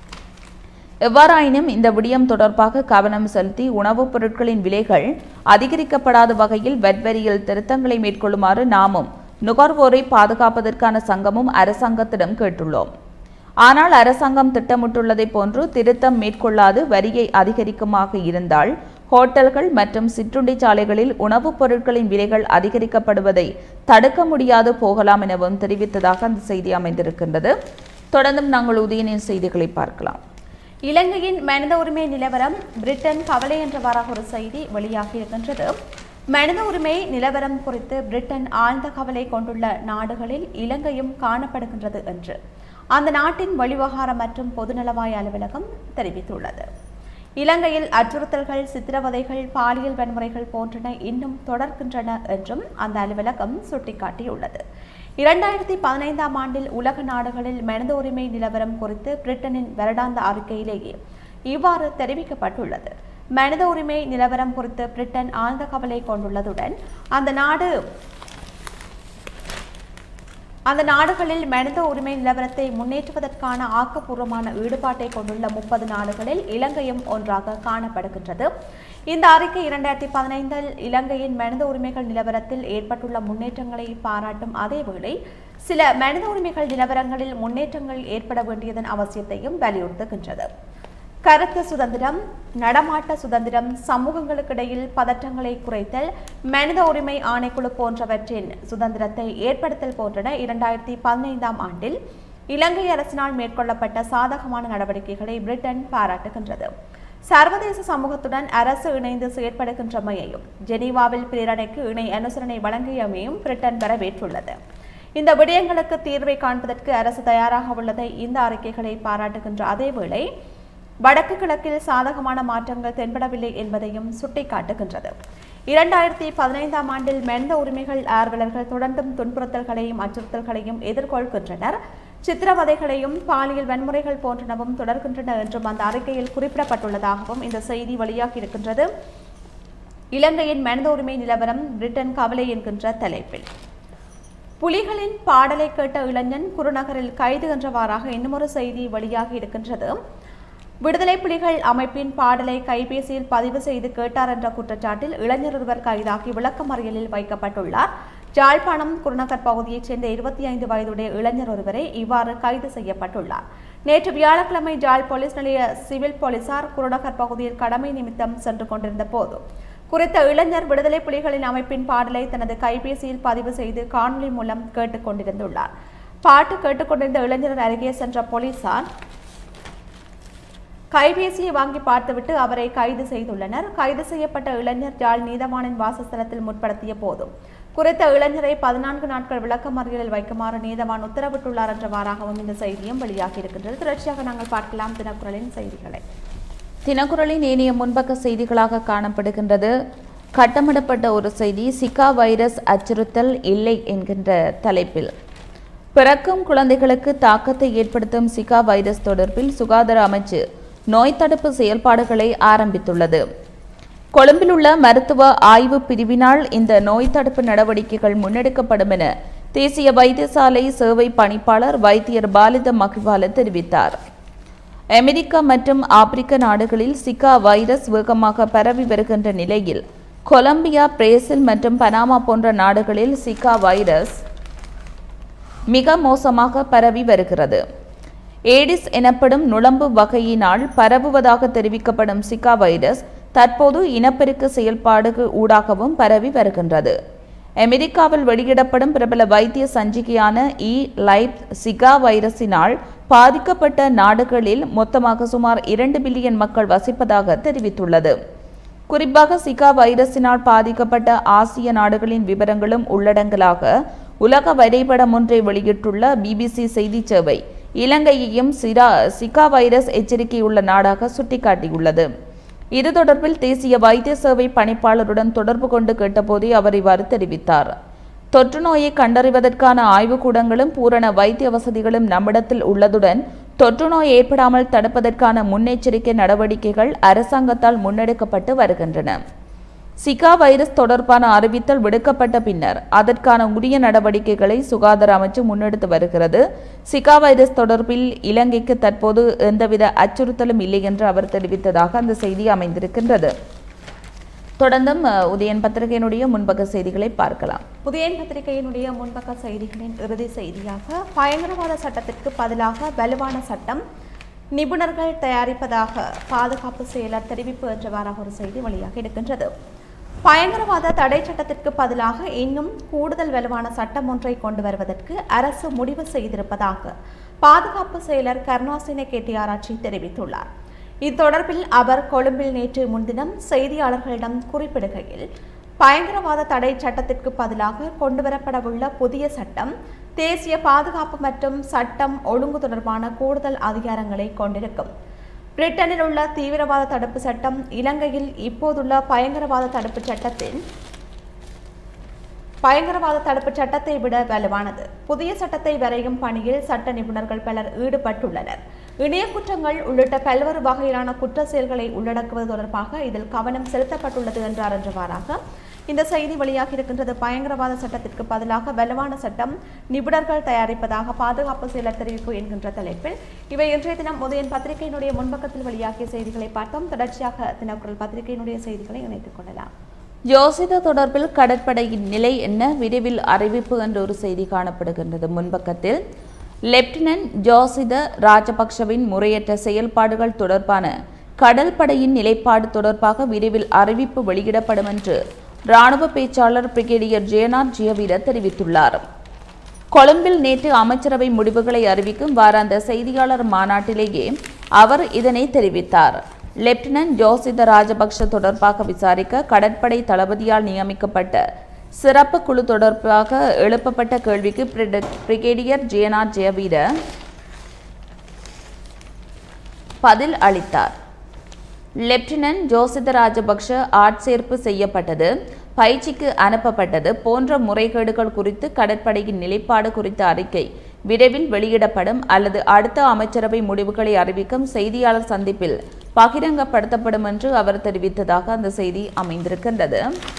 எவ்வாறாயினும் இந்த விடயம் தொடர்பாக கவனம் செலுத்தி உணவுப் பொருட்களின் விலைகள் அதிகரிக்கப்படாத வகையில் வெட்வரியில் திருத்தங்களை மேற்கொள்ளுமாறு நாமும் நுகர்வோரை பாதுகாப்பதற்கான சங்கமும் அரசாங்கத்திடம் கேட்டுள்ளோம் ஆனால் அரசாங்கம் திட்டமிட்டுள்ளதை போன்று திருத்தம் மேற்கொள்ளாது வரியை அதிகரிக்குமாக இருந்தால் ஹோட்டல்கள் மற்றும் சிற்றுண்டி சாலைகளில் உணவுப் பொருட்களின் விலைகள் அதிகரிக்கப்படுவதை தடுக்க முடியாது போகலாம் எனவும் தெரிவித்ததாக அந்த செய்தி அமைந்திருக்கின்றது தொடர்ந்தும் நாங்கள் உதயனின் செய்திகளை பார்க்கலாம் இலங்கையின் மனித உரிமை நிலவரம் பிரிட்டன் கவலை என்றவாறாக ஒரு செய்தி வெளியாகி இருக்கின்றது மனித உரிமை நிலவரம் குறித்து பிரிட்டன் ஆழ்ந்த கவலை கொண்டுள்ள நாடுகளில் இலங்கையும் காணப்படுகின்றது என்று அந்த நாட்டின் வெளிவகாரம் மற்றும் பொதுநலவாய அலுவலகம் தெரிவித்துள்ளது இலங்கையில் அச்சுறுத்தல்கள் சித்திரவதைகள் பாலியல் வன்முறைகள் போன்றன இன்னும் தொடர்கின்றன என்றும் அந்த அலுவலகம் சுட்டிக்காட்டியுள்ளது இரண்டாயிரத்தி பதினைந்தாம் ஆண்டில் உலக நாடுகளில் மனித உரிமை நிலவரம் குறித்து பிரிட்டனின் வருடாந்த அறிக்கையிலேயே இவ்வாறு தெரிவிக்கப்பட்டுள்ளது மனித உரிமை நிலவரம் குறித்து பிரிட்டன் ஆழ்ந்த கவலை கொண்டுள்ளதுடன் அந்த நாடு அந்த நாடுகளில் மனித உரிமை நிலவரத்தை முன்னேற்றுவதற்கான ஆக்கப்பூர்வமான ஈடுபாட்டை கொண்டுள்ள முப்பது நாடுகளில் இலங்கையும் ஒன்றாக காணப்படுகின்றது இந்த அறிக்கை இரண்டாயிரத்தி பதினைந்தில் இலங்கையின் மனித உரிமைகள் நிலவரத்தில் ஏற்பட்டுள்ள முன்னேற்றங்களை பாராட்டும் அதேவேளை சில மனித உரிமைகள் நிலவரங்களில் முன்னேற்றங்கள் ஏற்பட வேண்டியதன் அவசியத்தையும் வலியுறுத்துகின்றது கருத்து சுதந்திரம் நடமாட்ட சுதந்திரம் சமூகங்களுக்கிடையில் பதற்றங்களை குறைத்தல் மனித உரிமை ஆணைக்குழு போன்றவற்றின் சுதந்திரத்தை ஏற்படுத்தல் போன்றன இரண்டாயிரத்தி பதினைந்தாம் ஆண்டில் இலங்கை அரசினால் மேற்கொள்ளப்பட்ட சாதகமான நடவடிக்கைகளை பிரிட்டன் பாராட்டுகின்றது சர்வதேச சமூகத்துடன் அரசு இணைந்து செயற்படுகின்றமையையும் ஜெனீவாவில் பிரேரணைக்கு இணை அனுசரணை வழங்கியமையும் பிரிட்டன் வரவேற்றுள்ளது இந்த விடயங்களுக்கு தீர்வை காண்பதற்கு அரசு தயாராக உள்ளதை இந்த அறிக்கைகளை பாராட்டுகின்ற அதேவேளை வடக்கு கிழக்கில் சாதகமான மாற்றங்கள் தென்படவில்லை என்பதையும் சுட்டிக்காட்டுகின்றது இரண்டாயிரத்தி பதினைந்தாம் ஆண்டில் மனித உரிமைகள் ஆர்வலர்கள் தொடர்ந்தும் துன்புறுத்தல்களையும் அச்சுறுத்தல்களையும் எதிர்கொள்கின்றனர் சித்திரவதைகளையும் பாலியல் வன்முறைகள் போன்றனவும் தொடர்கின்றன என்றும் அந்த அறிக்கையில் குறிப்பிடப்பட்டுள்ளதாகவும் இந்த செய்தி வெளியாகி இருக்கின்றது இலங்கையின் மனித உரிமை நிலவரம் பிரிட்டன் கவலை என்கின்ற தலைப்பில் புலிகளின் பாடலை கேட்ட இளைஞன் குருநகரில் கைது என்றவாறாக இன்னுமொரு செய்தி வெளியாகி இருக்கின்றது விடுதலை புலிகள் அமைப்பின் பாடலை கைபேசியில் பதிவு செய்து கேட்டார் என்ற குற்றச்சாட்டில் இளைஞர் ஒருவர் கைதாகி விளக்கமறியலில் வைக்கப்பட்டுள்ளார் ஜாழ்ப்பாணம் குருநகர் பகுதியைச் சேர்ந்த இருபத்தி ஐந்து வயதுடைய இளைஞர் ஒருவரை இவ்வாறு கைது செய்யப்பட்டுள்ளார் நேற்று வியாழக்கிழமை ஜாழ் போலீஸ் நிலைய சிவில் போலீசார் குருநகர் பகுதியில் கடமை நிமித்தம் சென்று கொண்டிருந்த போது குறித்த இளைஞர் விடுதலை புலிகளின் அமைப்பின் பாடலை தனது கைபேசியில் பதிவு செய்து காணொலி மூலம் கேட்டுக்கொண்டிருந்துள்ளார் பாட்டு கேட்டுக்கொண்டிருந்த இளைஞர் அருகே சென்ற போலீசார் கைபேசியை வாங்கி பார்த்துவிட்டு அவரை கைது செய்துள்ளனர் கைது செய்யப்பட்ட இளைஞர் ஜாழ் நீதவானின் வாசஸ்தலத்தில் முற்படுத்திய போதும் குறித்த இளைஞரை பதினான்கு நாட்கள் விளக்கமறியலில் வைக்குமாறு நீதவான் உத்தரவிட்டுள்ளார் என்றவாறாகவும் இந்த செய்தியும் வெளியாகி இருக்கின்றது தொடர்ச்சியாக நாங்கள் பார்க்கலாம் தினக்குரலின் செய்திகளை தினக்குரலின் ஏனைய முன்பக்க செய்திகளாக காணப்படுகின்றது கட்டமிடப்பட்ட ஒரு செய்தி சிகா வைரஸ் அச்சுறுத்தல் இல்லை என்கின்ற தலைப்பில் பிறக்கும் குழந்தைகளுக்கு தாக்கத்தை ஏற்படுத்தும் சிகா வைரஸ் தொடர்பில் சுகாதார அமைச்சு நோய் தடுப்பு செயல்பாடுகளை ஆரம்பித்துள்ளது கொழும்பில் உள்ள மருத்துவ ஆய்வு பிரிவினால் இந்த நோய் தடுப்பு நடவடிக்கைகள் முன்னெடுக்கப்படும் என தேசிய வைத்தியசாலை சேவை பணிப்பாளர் வைத்தியர் பாலித மகிவால தெரிவித்தார் அமெரிக்கா மற்றும் ஆப்பிரிக்க நாடுகளில் சிகா வைரஸ் வேகமாக பரவி வருகின்ற நிலையில் கொலம்பியா பிரேசில் மற்றும் பனாமா போன்ற நாடுகளில் சிகா வைரஸ் மிக மோசமாக பரவி வருகிறது ஏடிஸ் எனப்படும் நுளம்பு வகையினால் பரவுவதாக தெரிவிக்கப்படும் சிகா வைரஸ் தற்போது இனப்பெருக்க செயல்பாடு ஊடாகவும் பரவி வருகின்றது அமெரிக்காவில் வெளியிடப்படும் பிரபல வைத்திய சஞ்சிகையான இ லைப் சிகா வைரஸினால் பாதிக்கப்பட்ட நாடுகளில் மொத்தமாக சுமார் இரண்டு பில்லியன் மக்கள் வசிப்பதாக தெரிவித்துள்ளது குறிப்பாக சிகா வைரஸினால் பாதிக்கப்பட்ட ஆசிய நாடுகளின் விவரங்களும் உள்ளடங்கலாக உலக வரைபடம் ஒன்றை வெளியிட்டுள்ள பிபிசி செய்தி சேவை இலங்கையையும் சிரா சிகா வைரஸ் எச்சரிக்கையுள்ள நாடாக சுட்டிக்காட்டியுள்ளது இது தொடர்பில் தேசிய வைத்திய சேவை பணிப்பாளருடன் தொடர்பு கொண்டு கேட்டபோதே அவர் இவ்வாறு தெரிவித்தார் தொற்று நோயை கண்டறிவதற்கான ஆய்வுக்கூடங்களும் பூரண வைத்திய வசதிகளும் நம்மிடத்தில் உள்ளதுடன் தொற்று நோய் ஏற்படாமல் தடுப்பதற்கான முன்னெச்சரிக்கை நடவடிக்கைகள் அரசாங்கத்தால் முன்னெடுக்கப்பட்டு வருகின்றன சிகா வைரஸ் தொடர்பான அறிவித்தல் விடுக்கப்பட்ட பின்னர் அதற்கான உரிய நடவடிக்கைகளை சுகாதார அமைச்சு முன்னெடுத்து வருகிறது சிகா வைரஸ் தொடர்பில் இலங்கைக்கு தற்போது எந்தவித அச்சுறுத்தலும் இல்லை என்று அவர் தெரிவித்ததாக அந்த செய்தி அமைந்திருக்கின்றது தொடர்ந்தும் அஹ், உதயன் பத்திரிகையினுடைய முன்பக்க செய்திகளை பார்க்கலாம் புதியன் பத்திரிகையினுடைய முன்பக்க செய்திகளின் இறுதி செய்தியாக பயங்கரவாத சட்டத்திற்கு பதிலாக வலுவான சட்டம் நிபுணர்கள் தயாரிப்பதாக பாதுகாப்பு செயலர் தெரிவிப்பு என்றவாறாக ஒரு செய்தி வெளியாக இருக்கின்றது பயங்கரவாத தடை சட்டத்திற்கு பதிலாக இன்னும் கூடுதல் வலுவான சட்டம் ஒன்றை கொண்டு வருவதற்கு அரசு முடிவு செய்திருப்பதாக பாதுகாப்பு செயலர் கருணாசினை கேட்டியாராட்சி தெரிவித்துள்ளார் இத்தொடர்பில் அவர் கொழும்பில் நேற்று முன்தினம் செய்தியாளர்களிடம் குறிப்பிடுகையில் பயங்கரவாத தடை சட்டத்திற்கு பதிலாக கொண்டுவரப்படவுள்ள புதிய சட்டம் தேசிய பாதுகாப்பு மற்றும் சட்டம் ஒழுங்கு தொடர்பான கூடுதல் அதிகாரங்களை கொண்டிருக்கும் பிரிட்டனில் உள்ள தீவிரவாத தடுப்பு சட்டம் இலங்கையில் இப்போதுள்ள பயங்கரவாத தடுப்பு சட்டத்தின் பயங்கரவாத தடுப்பு சட்டத்தை விட வலுவானது புதிய சட்டத்தை வரையும் பணியில் சட்ட நிபுணர்கள் பலர் ஈடுபட்டுள்ளனர் இணைய குற்றங்கள் உள்ளிட்ட பல்வேறு வகையிலான குற்ற செயல்களை உள்ளடக்குவது தொடர்பாக இதில் கவனம் செலுத்தப்பட்டுள்ளது என்றார் என்றவாறாக இந்த செய்தி வெளியாகி இருக்கின்றது பயங்கரவாத சட்டத்திற்கு பதிலாக வலுவான சட்டம் நிபுணர்கள் தயாரிப்பதாக பாதுகாப்பு செயலர் தெரிவிப்பு என்கின்ற தலைப்பில் இவை இன்றைய தினம் உதயன் பத்திரிகையினுடைய முன்பக்கத்தில் வெளியாகிய செய்திகளை பார்த்தோம் தொடர்ச்சியாக தினக்குரல் பத்திரிகையினுடைய செய்திகளை இணைத்துக் கொள்ளலாம் யோசித தொடர்பில் கடற்படையின் நிலை என்ன விரைவில் அறிவிப்பு என்ற ஒரு செய்தி காணப்படுகின்றது முன்பக்கத்தில் லெப்டினன்ட் ஜோசித ராஜபக்ஷவின் முறையற்ற செயல்பாடுகள் தொடர்பான கடல் படையின் நிலைப்பாடு தொடர்பாக விரைவில் அறிவிப்பு வெளியிடப்படும் என்று ராணுவ பேச்சாளர் பிரிகேடியர் ஜெயநாத் ஜியவீர தெரிவித்துள்ளார் கொழும்பில் நேற்று அமைச்சரவை முடிவுகளை அறிவிக்கும் வாராந்த செய்தியாளர் மாநாட்டிலேயே அவர் இதனை தெரிவித்தார் லெப்டினன்ட் ஜோசித ராஜபக்ஷ தொடர்பாக விசாரிக்க கடற்படை தளபதியால் நியமிக்கப்பட்ட சிறப்பு குழு தொடர்பாக எழுப்பப்பட்ட கேள்விக்கு பிரிட- பிரிகேடியர் ஜெயநாத் ஜெயவீர பதில் அளித்தார் லெப்டினன்ட் ஜோசித ராஜபக்ஷ ஆட்சேர்ப்பு செய்யப்பட்டது பயிற்சிக்கு அனுப்பப்பட்டது போன்ற முறைகேடுகள் குறித்து கடற்படையின் நிலைப்பாடு குறித்த அறிக்கை விரைவில் வெளியிடப்படும் அல்லது அடுத்த அமைச்சரவை முடிவுகளை அறிவிக்கும் செய்தியாளர் சந்திப்பில் பகிரங்கப்படுத்தப்படும் என்று அவர் தெரிவித்ததாக அந்த செய்தி அமைந்திருக்கின்றது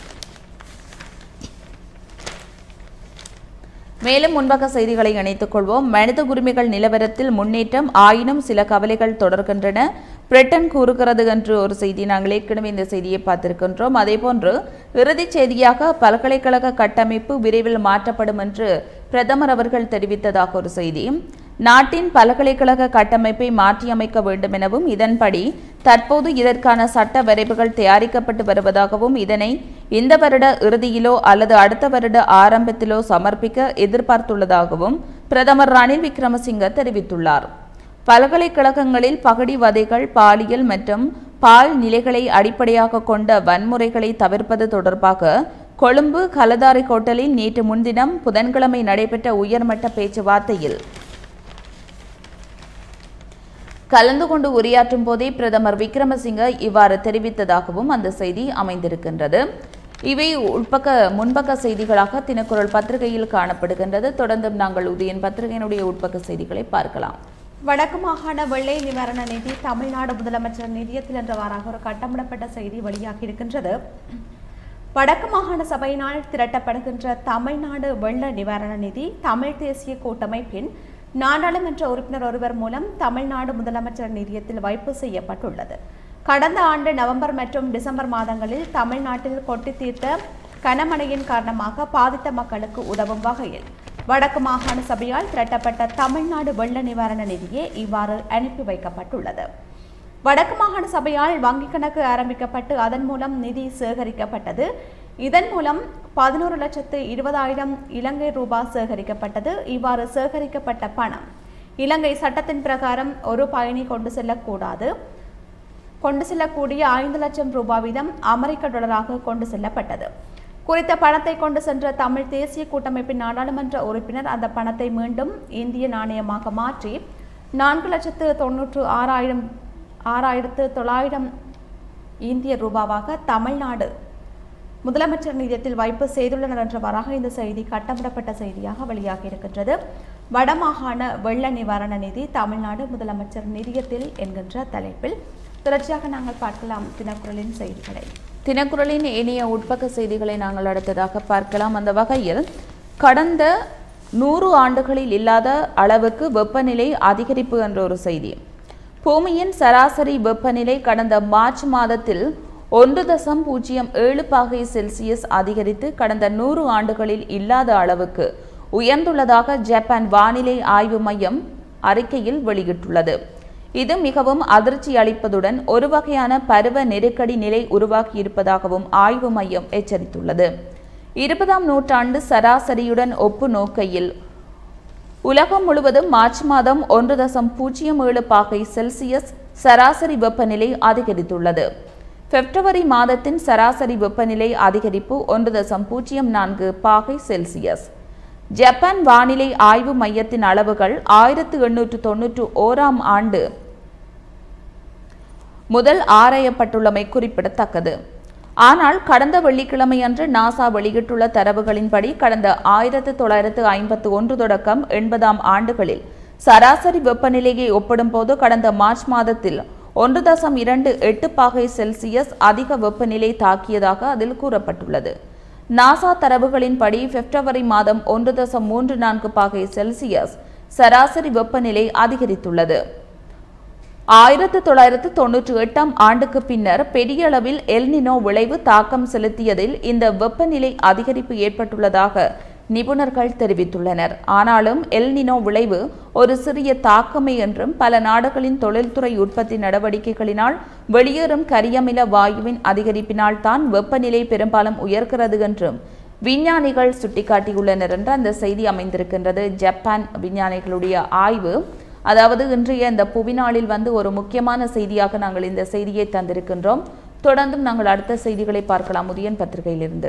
மேலும் முன்பக்க செய்திகளை இணைத்துக் கொள்வோம் மனித உரிமைகள் நிலவரத்தில் முன்னேற்றம் ஆயினும் சில கவலைகள் தொடர்கின்றன பிரிட்டன் கூறுகிறது என்று ஒரு செய்தி நாங்கள் ஏற்கனவே இந்த செய்தியை பார்த்திருக்கின்றோம் அதேபோன்று இறுதிச் செய்தியாக பல்கலைக்கழக கட்டமைப்பு விரைவில் மாற்றப்படும் என்று பிரதமர் அவர்கள் தெரிவித்ததாக ஒரு செய்தி நாட்டின் பல்கலைக்கழக கட்டமைப்பை மாற்றியமைக்க வேண்டும் எனவும் இதன்படி தற்போது இதற்கான சட்ட வரைவுகள் தயாரிக்கப்பட்டு வருவதாகவும் இதனை இந்த வருட இறுதியிலோ அல்லது அடுத்த வருட ஆரம்பத்திலோ சமர்ப்பிக்க எதிர்பார்த்துள்ளதாகவும் பிரதமர் ரணில் விக்ரமசிங்க தெரிவித்துள்ளார் பல்கலைக்கழகங்களில் பகடிவதைகள் பாலியல் மற்றும் பால் நிலைகளை அடிப்படையாக கொண்ட வன்முறைகளை தவிர்ப்பது தொடர்பாக கொழும்பு கலதாரி ஹோட்டலில் நேற்று முன்தினம் புதன்கிழமை நடைபெற்ற உயர்மட்ட பேச்சுவார்த்தையில் கலந்து கொண்டு உரையாற்றும் போதே பிரதமர் விக்ரமசிங்க இவ்வாறு தெரிவித்ததாகவும் அந்த செய்தி அமைந்திருக்கின்றது இவை உள்பக்க முன்பக்க செய்திகளாக தினக்குரல் பத்திரிகையில் காணப்படுகின்றது தொடர்ந்தும் நாங்கள் உதயன் பத்திரிகையினுடைய உட்பக்க செய்திகளை பார்க்கலாம் வடக்கு மாகாண வெள்ளை நிவாரண நிதி தமிழ்நாடு முதலமைச்சர் நிதியத்தில் என்றவாறாக ஒரு கட்டமிடப்பட்ட செய்தி வெளியாகி இருக்கின்றது வடக்கு மாகாண சபையினால் திரட்டப்படுகின்ற தமிழ்நாடு வெள்ள நிவாரண நிதி தமிழ் தேசிய கூட்டமைப்பின் நாடாளுமன்ற உறுப்பினர் ஒருவர் மூலம் தமிழ்நாடு முதலமைச்சர் நிதியத்தில் வைப்பு செய்யப்பட்டுள்ளது கடந்த ஆண்டு நவம்பர் மற்றும் டிசம்பர் மாதங்களில் தமிழ்நாட்டில் கொட்டி தீர்த்த கனமழையின் காரணமாக பாதித்த மக்களுக்கு உதவும் வகையில் வடக்கு மாகாண சபையால் திரட்டப்பட்ட தமிழ்நாடு வெள்ள நிவாரண நிதியே இவ்வாறு அனுப்பி வைக்கப்பட்டுள்ளது வடக்கு மாகாண சபையால் வங்கிக் கணக்கு ஆரம்பிக்கப்பட்டு அதன் மூலம் நிதி சேகரிக்கப்பட்டது இதன் மூலம் பதினோரு லட்சத்து இருபதாயிரம் இலங்கை ரூபாய் சேகரிக்கப்பட்டது இவ்வாறு சேகரிக்கப்பட்ட பணம் இலங்கை சட்டத்தின் பிரகாரம் ஒரு பயணி கொண்டு செல்லக்கூடாது கொண்டு செல்லக்கூடிய ஐந்து லட்சம் ரூபாய் வீதம் அமெரிக்க டாலராக கொண்டு செல்லப்பட்டது குறித்த பணத்தை கொண்டு சென்ற தமிழ் தேசிய கூட்டமைப்பின் நாடாளுமன்ற உறுப்பினர் அந்த பணத்தை மீண்டும் இந்திய நாணயமாக மாற்றி நான்கு லட்சத்து தொன்னூற்று ஆறாயிரம் ஆறாயிரத்து தொள்ளாயிரம் இந்திய ரூபாவாக தமிழ்நாடு முதலமைச்சர் நிதியத்தில் வைப்பு செய்துள்ளனர் என்றவாறாக இந்த செய்தி கட்டமிடப்பட்ட செய்தியாக வெளியாகி இருக்கின்றது வடமாகாண வெள்ள நிவாரண நிதி தமிழ்நாடு முதலமைச்சர் நிதியத்தில் என்கின்ற தலைப்பில் தொடர்ச்சியாக நாங்கள் பார்க்கலாம் தினக்குரலின் செய்திகளை தினக்குரலின் ஏனைய உட்பக்க செய்திகளை நாங்கள் அடுத்ததாக பார்க்கலாம் அந்த வகையில் கடந்த நூறு ஆண்டுகளில் இல்லாத அளவுக்கு வெப்பநிலை அதிகரிப்பு என்ற ஒரு செய்தி பூமியின் சராசரி வெப்பநிலை கடந்த மார்ச் மாதத்தில் ஒன்று தசம் பூஜ்ஜியம் ஏழு பாகை செல்சியஸ் அதிகரித்து கடந்த நூறு ஆண்டுகளில் இல்லாத அளவுக்கு உயர்ந்துள்ளதாக ஜப்பான் வானிலை ஆய்வு மையம் அறிக்கையில் வெளியிட்டுள்ளது இது மிகவும் அதிர்ச்சி அளிப்பதுடன் ஒரு வகையான பருவ நெருக்கடி நிலை உருவாகியிருப்பதாகவும் ஆய்வு மையம் எச்சரித்துள்ளது இருபதாம் நூற்றாண்டு சராசரியுடன் ஒப்பு நோக்கையில் உலகம் முழுவதும் மார்ச் மாதம் ஒன்று தசம் பூஜ்ஜியம் ஏழு பாகை செல்சியஸ் சராசரி வெப்பநிலை அதிகரித்துள்ளது பிப்ரவரி மாதத்தின் சராசரி வெப்பநிலை அதிகரிப்பு ஒன்று தசம் பூஜ்ஜியம் நான்கு பாகை செல்சியஸ் ஜப்பான் வானிலை ஆய்வு மையத்தின் அளவுகள் ஆயிரத்து எண்ணூற்று தொன்னூற்று ஓராம் ஆண்டு முதல் ஆராயப்பட்டுள்ளமை குறிப்பிடத்தக்கது ஆனால் கடந்த வெள்ளிக்கிழமை அன்று நாசா வெளியிட்டுள்ள தரவுகளின்படி கடந்த ஆயிரத்து தொள்ளாயிரத்து ஐம்பத்து ஒன்று தொடக்கம் எண்பதாம் ஆண்டுகளில் சராசரி வெப்பநிலையை ஒப்பிடும்போது கடந்த மார்ச் மாதத்தில் ஒன்று தசம் இரண்டு எட்டு பாகை செல்சியஸ் அதிக வெப்பநிலை தாக்கியதாக அதில் கூறப்பட்டுள்ளது நாசா தரவுகளின்படி பிப்ரவரி மாதம் ஒன்று தசம் மூன்று நான்கு பாகை செல்சியஸ் சராசரி வெப்பநிலை அதிகரித்துள்ளது ஆயிரத்து தொள்ளாயிரத்து தொன்னூற்றி எட்டாம் ஆண்டுக்கு பின்னர் பெரிய அளவில் எல்னினோ விளைவு தாக்கம் செலுத்தியதில் இந்த வெப்பநிலை அதிகரிப்பு ஏற்பட்டுள்ளதாக நிபுணர்கள் தெரிவித்துள்ளனர் ஆனாலும் எல்னினோ விளைவு ஒரு சிறிய தாக்கமே என்றும் பல நாடுகளின் தொழில்துறை உற்பத்தி நடவடிக்கைகளினால் வெளியேறும் கரியமில வாயுவின் அதிகரிப்பினால் தான் வெப்பநிலை பெரும்பாலும் உயர்கிறது என்றும் விஞ்ஞானிகள் சுட்டிக்காட்டியுள்ளனர் என்று அந்த செய்தி அமைந்திருக்கின்றது ஜப்பான் விஞ்ஞானிகளுடைய ஆய்வு அதாவது இன்றைய இந்த புவிநாளில் வந்து ஒரு முக்கியமான செய்தியாக நாங்கள் இந்த செய்தியை தந்திருக்கின்றோம் தொடர்ந்தும் நாங்கள் அடுத்த செய்திகளை பார்க்கலாம் உதயன் பத்திரிகையிலிருந்து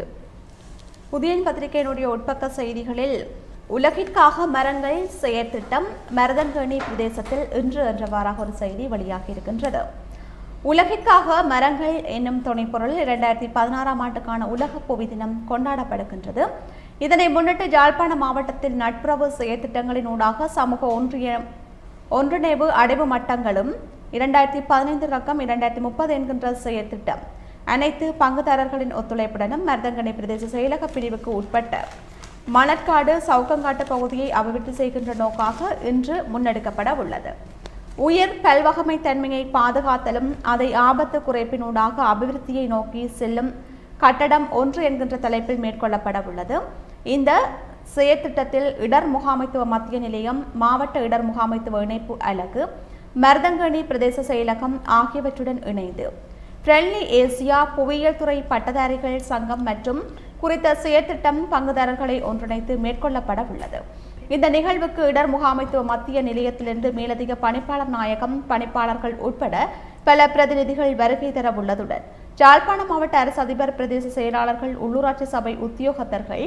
உதயன் பத்திரிகையினுடைய உட்பக்க செய்திகளில் உலகிற்காக மரங்கள் செயற்திட்டம் மருதன்கேணி பிரதேசத்தில் இன்று என்றவாறாக ஒரு செய்தி வெளியாகி இருக்கின்றது உலகிற்காக மரங்கள் என்னும் துணைப்பொருள் இரண்டாயிரத்தி பதினாறாம் ஆண்டுக்கான உலக புவி தினம் கொண்டாடப்படுகின்றது இதனை முன்னிட்டு யாழ்ப்பாண மாவட்டத்தில் நட்புறவு செயற்திட்டங்களின் ஊடாக சமூக ஒன்றிய ஒன்றிணைவு அடைவு மட்டங்களும் இரண்டாயிரத்தி பதினைந்து ரக்கம் இரண்டாயிரத்தி முப்பது என்கின்ற செயற்திட்டம் அனைத்து பங்குதாரர்களின் ஒத்துழைப்புடனும் மருதங்கனை பிரதேச செயலக பிரிவுக்கு உட்பட்ட மணற்காடு சவுக்கங்காட்டு பகுதியை அபிவிருத்தி செய்கின்ற நோக்காக இன்று முன்னெடுக்கப்பட உள்ளது உயர் பல்வகமை தன்மையை பாதுகாத்தலும் அதை ஆபத்து குறைப்பினூடாக அபிவிருத்தியை நோக்கி செல்லும் கட்டடம் ஒன்று என்கின்ற தலைப்பில் மேற்கொள்ளப்பட உள்ளது இந்த செயற்திட்டத்தில் இடர் முகாமைத்துவ மத்திய நிலையம் மாவட்ட இடர் முகாமைத்துவ இணைப்பு அலகு மருதங்கணி பிரதேச செயலகம் ஆகியவற்றுடன் இணைந்து ஃப்ரெண்ட்லி ஏசியா புவியியல் துறை பட்டதாரிகள் சங்கம் மற்றும் குறித்த செயற்திட்டம் பங்குதாரர்களை ஒன்றிணைத்து மேற்கொள்ளப்பட உள்ளது இந்த நிகழ்வுக்கு இடர் முகாமைத்துவ மத்திய நிலையத்திலிருந்து மேலதிக பணிப்பாளர் நாயகம் பணிப்பாளர்கள் உட்பட பல பிரதிநிதிகள் வருகை தர உள்ளதுடன் யாழ்ப்பாணம் மாவட்ட அரசு அதிபர் பிரதேச செயலாளர்கள் உள்ளூராட்சி சபை உத்தியோகத்தர்கள்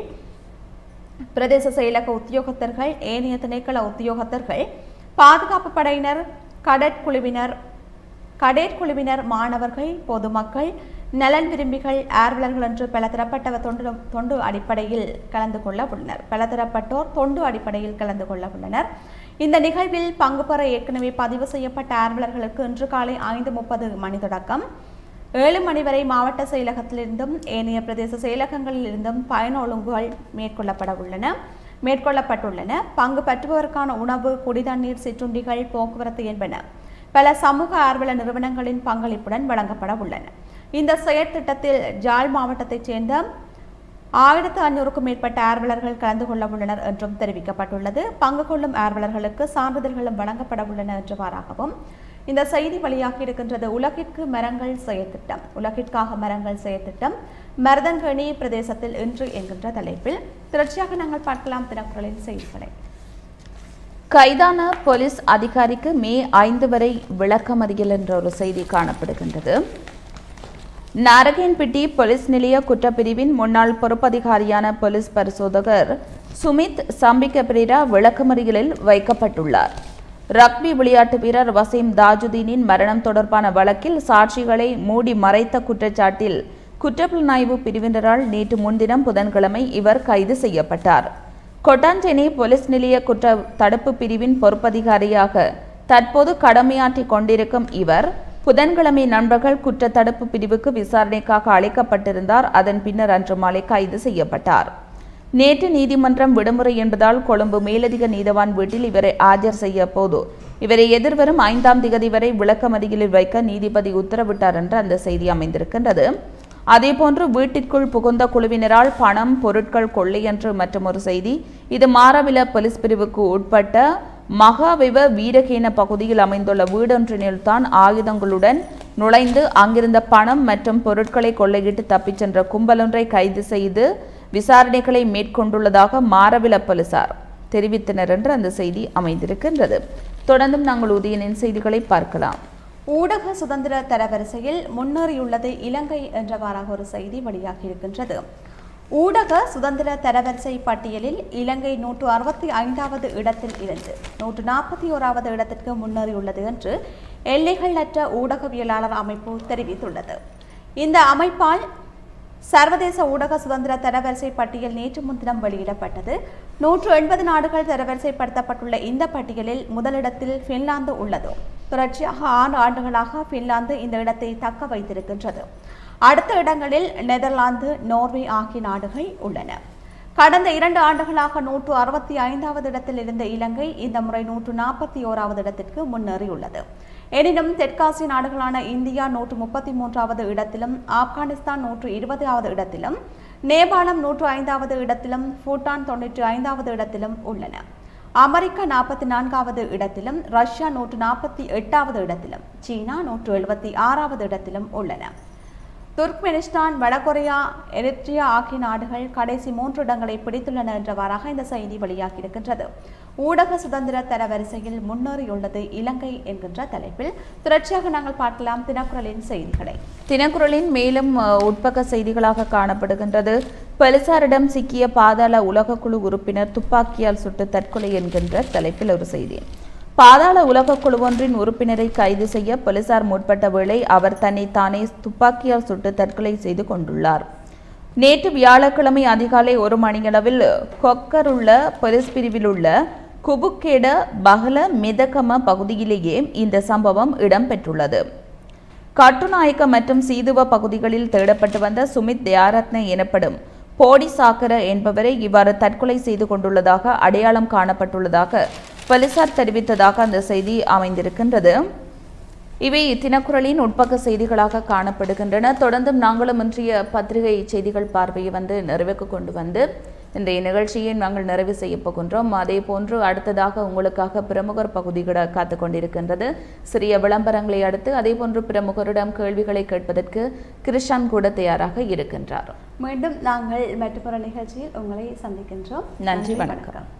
பிரதேச செயலக உத்தியோகத்தர்கள் ஏனைய திணைக்கள உத்தியோகத்தர்கள் பாதுகாப்பு படையினர் கடற் குழுவினர் கடேட் குழுவினர் மாணவர்கள் பொதுமக்கள் நலன் விரும்பிகள் ஆர்வலர்கள் என்று பலதரப்பட்டவர் தொண்டு தொண்டு அடிப்படையில் கலந்து கொள்ள உள்ளனர் பலதரப்பட்டோர் தொண்டு அடிப்படையில் கலந்து கொள்ள உள்ளனர் இந்த நிகழ்வில் பங்கு பெற ஏற்கனவே பதிவு செய்யப்பட்ட ஆர்வலர்களுக்கு இன்று காலை ஐந்து முப்பது மணி தொடக்கம் ஏழு மணி வரை மாவட்ட செயலகத்திலிருந்தும் ஏனைய பிரதேச செயலகங்களில் இருந்தும் பயண ஒழுங்குகள் மேற்கொள்ளப்பட உள்ளன மேற்கொள்ளப்பட்டுள்ளன பங்கு பெற்றுபவருக்கான உணவு குடிதண்ணீர் சிற்றுண்டிகள் போக்குவரத்து என்பன பல சமூக ஆர்வல நிறுவனங்களின் பங்களிப்புடன் வழங்கப்பட உள்ளன இந்த செயற்திட்டத்தில் ஜாழ் மாவட்டத்தைச் சேர்ந்த ஆயிரத்து ஐநூறுக்கும் மேற்பட்ட ஆர்வலர்கள் கலந்து கொள்ள உள்ளனர் என்றும் தெரிவிக்கப்பட்டுள்ளது பங்கு கொள்ளும் ஆர்வலர்களுக்கு சான்றிதழ்களும் வழங்கப்பட உள்ளன என்றவாறாகவும் இந்த செய்தி வெளியாகி இருக்கின்றது உலகிற்கு மரங்கள் செயற்திட்டம் உலகிற்காக மரங்கள் செயற்திட்டம் மருதங்கணி பிரதேசத்தில் இன்று என்கின்ற தலைப்பில் தொடர்ச்சியாக நாங்கள் பார்க்கலாம் தினக்குரலின் செய்திகளை கைதான போலீஸ் அதிகாரிக்கு மே ஐந்து வரை விளக்கமறியல் என்ற ஒரு செய்தி காணப்படுகின்றது நாரகன்பட்டி போலீஸ் நிலைய குற்றப்பிரிவின் முன்னாள் பொறுப்பதிகாரியான போலீஸ் பரிசோதகர் சுமித் சம்பிக்க பிரேரா விளக்கமறியலில் வைக்கப்பட்டுள்ளார் ரக்பி விளையாட்டு வீரர் வசீம் தாஜுதீனின் மரணம் தொடர்பான வழக்கில் சாட்சிகளை மூடி மறைத்த குற்றச்சாட்டில் குற்றப்புலனாய்வு பிரிவினரால் நேற்று முன்தினம் புதன்கிழமை இவர் கைது செய்யப்பட்டார் கொட்டாஞ்சேனை போலீஸ் நிலைய குற்ற தடுப்பு பிரிவின் பொறுப்பதிகாரியாக தற்போது கடமையாற்றிக் கொண்டிருக்கும் இவர் புதன்கிழமை நண்பர்கள் குற்ற தடுப்பு பிரிவுக்கு விசாரணைக்காக அழைக்கப்பட்டிருந்தார் அதன் பின்னர் அன்று மாலை கைது செய்யப்பட்டார் நேற்று நீதிமன்றம் விடுமுறை என்பதால் கொழும்பு மேலதிக நீதவான் வீட்டில் இவரை ஆஜர் செய்ய போது இவரை எதிர்வரும் ஐந்தாம் திகதி வரை விளக்கமறியலில் வைக்க நீதிபதி உத்தரவிட்டார் என்று அந்த செய்தி அமைந்திருக்கின்றது அதேபோன்று வீட்டிற்குள் புகுந்த குழுவினரால் பணம் பொருட்கள் கொள்ளை என்று மற்றும் ஒரு செய்தி இது மாரவில போலீஸ் பிரிவுக்கு உட்பட்ட மகாவிவ வீரகேன பகுதியில் அமைந்துள்ள வீடொன்றினில் தான் ஆயுதங்களுடன் நுழைந்து அங்கிருந்த பணம் மற்றும் பொருட்களை கொள்ளையிட்டு தப்பிச் சென்ற கும்பலொன்றை கைது செய்து விசாரணைகளை மேற்கொண்டுள்ளதாக மாரவில போலீசார் தெரிவித்தனர் என்று அந்த செய்தி அமைந்திருக்கின்றது தொடர்ந்தும் நாங்கள் உதயனின் செய்திகளை பார்க்கலாம் ஊடக சுதந்திர தரவரிசையில் முன்னேறியுள்ளது இலங்கை என்றவாறாக ஒரு செய்தி வெளியாகி இருக்கின்றது ஊடக சுதந்திர தரவரிசை பட்டியலில் இலங்கை நூற்று அறுபத்தி ஐந்தாவது இடத்தில் இருந்து நூற்று நாற்பத்தி ஓராவது இடத்திற்கு முன்னேறியுள்ளது என்று எல்லைகளற்ற ஊடகவியலாளர் அமைப்பு தெரிவித்துள்ளது இந்த அமைப்பால் சர்வதேச ஊடக சுதந்திர தரவரிசை பட்டியல் நேற்று முன்தினம் வெளியிடப்பட்டது நூற்று எண்பது நாடுகள் தரவரிசைப்படுத்தப்பட்டுள்ள இந்த பட்டியலில் முதலிடத்தில் பின்லாந்து உள்ளது தொடர்ச்சியாக ஆறு ஆண்டுகளாக பின்லாந்து இந்த இடத்தை தக்க வைத்திருக்கின்றது அடுத்த இடங்களில் நெதர்லாந்து நோர்வே ஆகிய நாடுகள் உள்ளன கடந்த இரண்டு ஆண்டுகளாக நூற்று அறுபத்தி ஐந்தாவது இடத்தில் இருந்த இலங்கை இந்த முறை நூற்று நாற்பத்தி ஓராவது இடத்திற்கு முன்னேறியுள்ளது எனினும் தெற்காசிய நாடுகளான இந்தியா நூற்று முப்பத்தி மூன்றாவது இடத்திலும் ஆப்கானிஸ்தான் நூற்று இருபதாவது இடத்திலும் நேபாளம் நூற்று ஐந்தாவது இடத்திலும் பூட்டான் தொன்னூற்றி ஐந்தாவது இடத்திலும் உள்ளன அமெரிக்கா நாற்பத்தி நான்காவது இடத்திலும் ரஷ்யா நூற்று நாற்பத்தி எட்டாவது இடத்திலும் சீனா நூற்று எழுபத்தி ஆறாவது இடத்திலும் உள்ளன துர்க்மெனிஸ்தான் வடகொரியா எரிட்ரியா ஆகிய நாடுகள் கடைசி மூன்று இடங்களை பிடித்துள்ளன என்றவாறாக இந்த செய்தி வெளியாகியிருக்கின்றது ஊடக சுதந்திர தரவரிசையில் முன்னேறியுள்ளது இலங்கை என்கின்ற தலைப்பில் தொடர்ச்சியாக நாங்கள் பார்க்கலாம் தினக்குரலின் செய்திகளை தினக்குரலின் மேலும் அஹ், உட்பக்க செய்திகளாக காணப்படுகின்றது போலீசாரிடம் சிக்கிய பாதாள உலகக்குழு உறுப்பினர் துப்பாக்கியால் சுட்டு தற்கொலை என்கின்ற தலைப்பில் ஒரு செய்தி பாதாள உலகக்குழு ஒன்றின் உறுப்பினரை கைது செய்ய போலீசார் முற்பட்ட வேளை அவர் தன்னை தானே துப்பாக்கியால் சுட்டு தற்கொலை செய்து கொண்டுள்ளார் நேற்று வியாழக்கிழமை அதிகாலை ஒரு மணியளவில் கொக்கருள்ள போலீஸ் பிரிவில் உள்ள குபுக்கேட பகல மிதகம பகுதியிலேயே இந்த சம்பவம் இடம்பெற்றுள்ளது கட்டுநாயக்க மற்றும் சீதுவ பகுதிகளில் தேடப்பட்டு வந்த சுமித் தயாரத்ன எனப்படும் போடி சாக்கர என்பவரை இவ்வாறு தற்கொலை செய்து கொண்டுள்ளதாக அடையாளம் காணப்பட்டுள்ளதாக போலீசார் தெரிவித்ததாக அந்த செய்தி அமைந்திருக்கின்றது இவை தினக்குரலின் உட்பக்க செய்திகளாக காணப்படுகின்றன தொடர்ந்தும் நாங்களும் இன்றைய பத்திரிகை செய்திகள் பார்வையை வந்து நிறைவுக்கு கொண்டு வந்து இன்றைய நிகழ்ச்சியை நாங்கள் நிறைவு செய்ய போகின்றோம் அதே போன்று அடுத்ததாக உங்களுக்காக பிரமுகர் பகுதிகள் காத்து கொண்டிருக்கின்றது சிறிய விளம்பரங்களை அடுத்து அதே போன்று பிரமுகரிடம் கேள்விகளை கேட்பதற்கு கிருஷான் கூட தயாராக இருக்கின்றார் மீண்டும் நாங்கள் மற்றொரு நிகழ்ச்சியில் உங்களை சந்திக்கின்றோம் நன்றி வணக்கம்